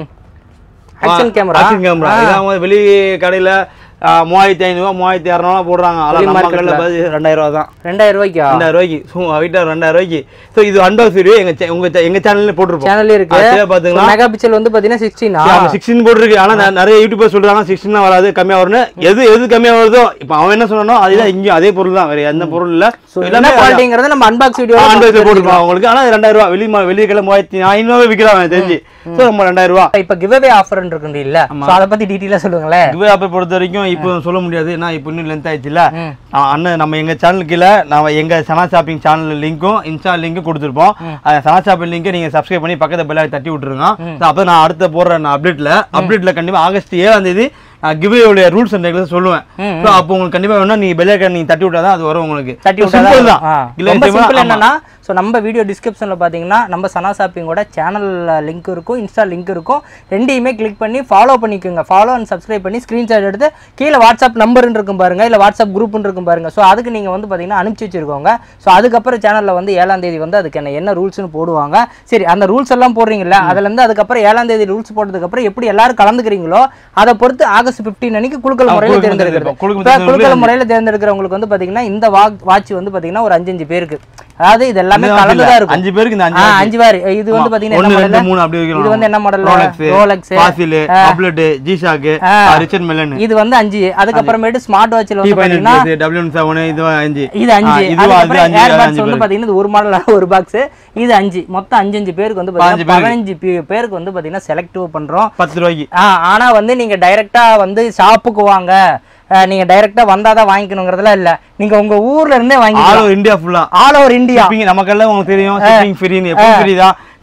ஆக்ஷன் கேமரா ஆக்ஷன் கேமரா இதெல்லாம் வந்து வெளி கடையில ஆ, மூவாயிரத்தி ஐநூறுவா மூவாயிரத்தி இரநூறுவா போடுறாங்க அதெல்லாம் நம்ம கடையில் பார்த்து ரெண்டாயிரம் ரூபா தான் ரெண்டாயிரம் ரூபாய்க்கா ரெண்டாயிரம் ரூபாய்க்கு சும்மா வீட்டா ரெண்டாயிரம் ரூபாய்க்கு ஸோ இது அன்பாக்ஸ் வீடியோ எங்க cha- உங்க cha- எங்க சேனல்ல போட்டிருப்போம் சேனல்ல இருக்கு அது பாத்தீங்களா மெகா பிக்சல் வந்து பாத்தீங்கன்னா சிக்ஸ்டீனா ஆமா சிக்ஸ்டீன் போட்டிருக்கு ஆனா நெ- நிறைய யூடியூபர் சொல்றாங்க சிக்ஸ்டீன் வராது கம்மியா வரும்னு எது எது கம்மியா வருதோ இப்போ அவன் என்ன சொன்னானோ அதுதான் இங்கேயும் அதே பொருள் தான் வேற எந்த பொருள் இல்ல ஸோ என்ன குவாலிட்டிங்கிறத நம்ம அன்பாக்ஸ் வீடியோ ஆண்ட்ராய்டு போட்டிருப்பான் உங்களுக்கு ஆனா ரெண்டாயிரம் ரூபா வெளி மா- வெளிய கிளம்ப மூவாயிரத்தி ஐநூறுவா விற்கிறான் எனக்கு தெரிஞ்சு ஸோ நம்ம ரெண்டாயிரம் ரூபா இப்ப கிவ்அவே ஆஃபர் இருக்கு இல்ல சோ அத பத்தி டீடைலா சொல்லுங்களேன் கிவே ஆப்பை பொறுத்த வரைக்கும் இப்போ சொல்ல முடியாது ஏன்னா இப்போ இன்னும் லென்த் ஆயிடுச்சுல ஆ, அண்ணன் நம்ம எங்க சேனல் கீழே நம்ம எங்க சனா ஷாப்பிங் சேனல் லிங்க்கும் இன்ஸ்டா லிங்க்கும் கொடுத்துருப்போம் அந்த சனா ஷாப்பிங் லிங்கை நீங்க சப்ஸ்கிரைப் பண்ணி பக்கத்து பெல்லாக தட்டி விட்டுருங்க So, அப்போ நான் அடுத்த போடுற நான் அப்டேட்ல அப்டேட்ல கண்டிப்பா ஆகஸ்ட் ஏழாம் தேதி நான் கிவேயோட ரூல்ஸ் அண்ட் ரெகுலேஷன் சொல்லுவேன் ஸோ அப்போ உங்களுக்கு கண்டிப்பா வேணும் நீங்க பெல்லைக்கன் நீங்க தட்டி விட்டா தான் அது வரும் உங்களுக்கு தட்டி So, simple விட்டாதான் தான் ஆ. இல்ல ரொம்ப நிச்சயமா- சிம்பிள் ஆமா. என்னன்னா ஸோ நம்ம வீடியோ டிஸ்கிரிப்ஷன்ல பாத்தீங்கன்னா நம்ம சனா ஷாப்பிங்கோட சேனல் லிங்க் இருக்கும் இன்ஸ்டா லிங்க் இருக்கும் ரெண்டையுமே கிளிக் பண்ணி ஃபாலோ பண்ணிக்கோங்க ஃபாலோ அண்ட் சப்ஸ்கிரைப் பண்ணி ஸ்க்ரீன்ஷாட் எடுத்து கீழே வாட்ஸ்அப் நம்பர்னு இருக்கும் பாருங்க இல்ல வாட்ஸ்அப் குரூப்னு இருக்கும் பாருங்க ஸோ அதுக்கு நீங்க வந்து பாத்தீங்கன்னா அனுப்பிச்சு வச்சிருக்கோங்க ஸோ அதுக்கப்புறம் சேனல்ல வந்து ஏழாம் தேதி வந்து அதுக்கு என்ன என்ன ரூல்ஸ்னு போடுவாங்க சரி அந்த ரூல்ஸ் எல்லாம் போடுறீங்கல்ல அதுல இருந்து அதுக்கப்புறம் ஏழாம் தேதி ரூல்ஸ் போட்டதுக்கு அப்புறம் எப்படி எல்லாரும் கலந்துக்கிறீங்களோ அதை பொறுத்து ஆகஸ்ட் 15 அன்னைக்கு குழுக்கள் முறையில குலுக்கல் தேர்ந்தெடுக்கிறது குலுக்கல் இப்ப குழுக்கள் முறையில தேர்ந்தெடுக்கிறவங்களுக்கு வந்து பாத்தீங்கன்னா இந்த வாட்ச் வந்து பாத்தீங்கன்னா ஒரு அஞ்சு அஞ்சு பேருக்கு அதாவது இது எல்லாமே கலந்துதான் இருக்கும் அஞ்சு பேருக்கு இந்த அஞ்சு ஆ, watch. அஞ்சு பேர் இது வந்து பாத்தீங்கன்னா ஒன்னு என்ன ரெண்டு மாடல் மூணு அப்படி வைக்கணும் இது வந்து என்ன மாடல் ரோலெக்ஸ் ரோலெக்ஸ் பாசில் அப்லெட் ஜிஷாக்கு ரிச்சர்ட் மெலன் இது வந்து அஞ்சு அதுக்கப்புறமேட்டு ஸ்மார்ட் வாட்ச்ல டி வந்து பாத்தீங்கன்னா டபிள்யூ செவன் இது அஞ்சு இது அஞ்சு ஆ, இதுவா அது அதுக்கப்புறம் அஞ்சு ஏர் அது பாக்ஸ் அஞ்சு வந்து பேருக்கு. பாத்தீங்கன்னா இது ஒரு மாடல் ஒரு பாக்ஸ் இது அஞ்சு மொத்தம் அஞ்சு அஞ்சு பேருக்கு வந்து பாத்தீங்கன்னா பதினஞ்சு பே- பேருக்கு வந்து பாத்தீங்கன்னா செலக்டிவ் பண்றோம் பத்து ரூபாய்க்கு ஆ, ஆனா வந்து நீங்க டைரக்டா வந்து ஷாப்புக்கு வாங்க ஆ, நீங்க டைரக்டா வந்தாதான் வாங்கிக்கணுங்கிறதுலாம் இல்ல நீங்க உங்க ஊர்ல இருந்தே வாங்கி ஆல் ஓவர் இந்தியா ஃபுல்லா ஆல் ஓவர் இந்தியா ஷிப்பிங் நமக்கெல்லாம் உங்களுக்கு தெரியும் ஷிப்பிங் ஃப்ரீன்னு எப்பவும் ஃப்ரீ தான்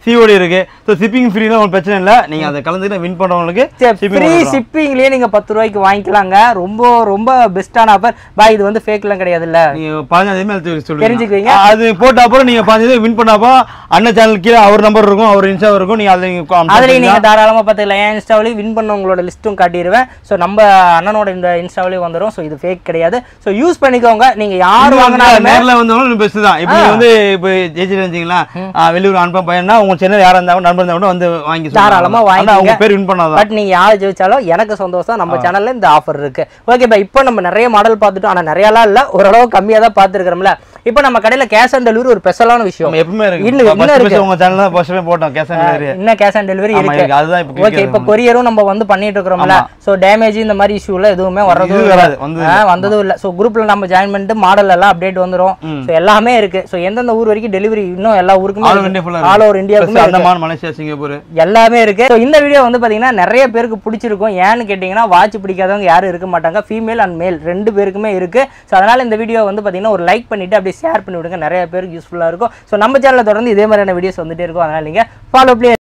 சிஓடி இருக்கு ஸோ ஷிப்பிங் ஃப்ரீலாம் உங்களுக்கு பிரச்சனை இல்லை நீங்கள் அதை கலந்துட்டு வின் பண்ணுறவங்களுக்கு ஃப்ரீ ஷிப்பிங்லயே நீங்க பத்து ரூபாய்க்கு வாங்கிக்கலாங்க ரொம்ப ரொம்ப பெஸ்டான ஆஃபர் பாய் இது வந்து ஃபேக்லாம் கிடையாது இல்ல நீங்க பதினஞ்சு மேல் சொல்லுங்க தெரிஞ்சுக்குவீங்க. அது போட்ட அப்புறம் நீங்க பதினஞ்சு வின் பண்ணப்போ அண்ணன் சேனல் கீழே அவர் நம்பர் இருக்கும் அவர் இன்ஸ்டா இருக்கும் நீங்க அதை நீங்க com- அதுலயும் நீங்க தாராளமா பார்த்துக்கலாம் என் இன்ஸ்டாவிலையும் வின் பண்ணவங்களோட லிஸ்ட்டும் காட்டிடுவேன் ஸோ நம்ம அண்ணனோட இந்த இன்ஸ்டாவிலையும் வந்துடும் ஸோ இது ஃபேக் கிடையாது ஸோ யூஸ் பண்ணிக்கோங்க நீங்க யார் இது வந்து வாங்கினாலுமே நேர்ல வந்தவங்களும் பெஸ்ட் தான் இப்போ நீங்க வந்து இப்போ ஜெயிச்சு வந்தீங்களா வெளியூர் அனுப்ப பையனா உங்க சென்னை யாரா இருந்தாலும் நண்பர் இருந்தா கூட வந்து வாங்கி சொல்லலாம். தாராளமா ஆனா வாங்கிக்கோங்க. அவங்க பேர் வின் பண்ணாதான் பட் நீங்க யார் ஜெயிச்சாலும் எனக்கு சந்தோஷம் நம்ம சேனல்ல இந்த ஆஃபர் இருக்கு ஓகே பா இப்போ நம்ம நிறைய மாடல் பார்த்துட்டோம் ஆனா நிறையலாம் இல்ல ஓரளவு கம்மியா தான் பார்த்துருக்கிறோம்ல இப்போ நம்ம கடையில கேஷ் ஆன் டெலிவரி ஒரு ஸ்பெஷலான விஷயம் நம்ம எப்பவுமே இருக்கு இன்னும் First இன்னும் இருக்கு first உங்க சேனல் தான் ஃபர்ஸ்ட் போட்டோம் கேஷ் ஆன் டெலிவரி இன்னும் கேஷ் ஆன் டெலிவரி ஆமா, இருக்கு இருக்கு. அதுதான் இப்ப ஓகே கேக்குறது இப்போ கொரியரும் நம்ம வந்து பண்ணிட்டு இருக்கிறோம்ல சோ டேமேஜ் இந்த மாதிரி இஷ்யூல எதுவுமே வர்றதும் இது இல்ல. வராது, வந்தது ஆ, வந்ததும் இல்ல சோ குரூப்ல நம்ம ஜாயின் பண்ணிட்டு மாடல் எல்லாம் அப்டேட் வந்துரும் சோ எல்லாமே இருக்கு சோ எந்தெந்த ஊர் வரைக்கும் டெலிவரி இன்னும் எல்லா ஊருக்குமே ஆல் இந்தியா ஃபுல்லா ஆல் ஓவர் இந்தியாவுக்குமே இருக்கு. அந்தமான் மலேசியா சிங்கப்பூர் எல்லாமே இருக்கு ஸோ இந்த வீடியோ வந்து பாத்தீங்கன்னா நிறைய பேருக்கு பிடிச்சிருக்கும் ஏன்னு கேட்டிங்கன்னா வாட்ச் பிடிக்காதவங்க யாரும் இருக்க மாட்டாங்க ஃபீமேல் அண்ட் மேல் ரெண்டு பேருக்குமே இருக்கு ஸோ அதனால இந்த வீடியோ வந்து பாத்தீங்கன்னா ஒரு லைக் பண்ணிட்டு அப்படியே ஷேர் பண்ணி விடுங்க நிறைய பேருக்கு யூஸ்ஃபுல்லா இருக்கும் ஸோ நம்ம சேனல்ல தொடர்ந்து இதே மாதிரியான வீடியோஸ் வந்துட்டே இருக்கும் அதனால நீங்க ஃபாலோ பண்ணி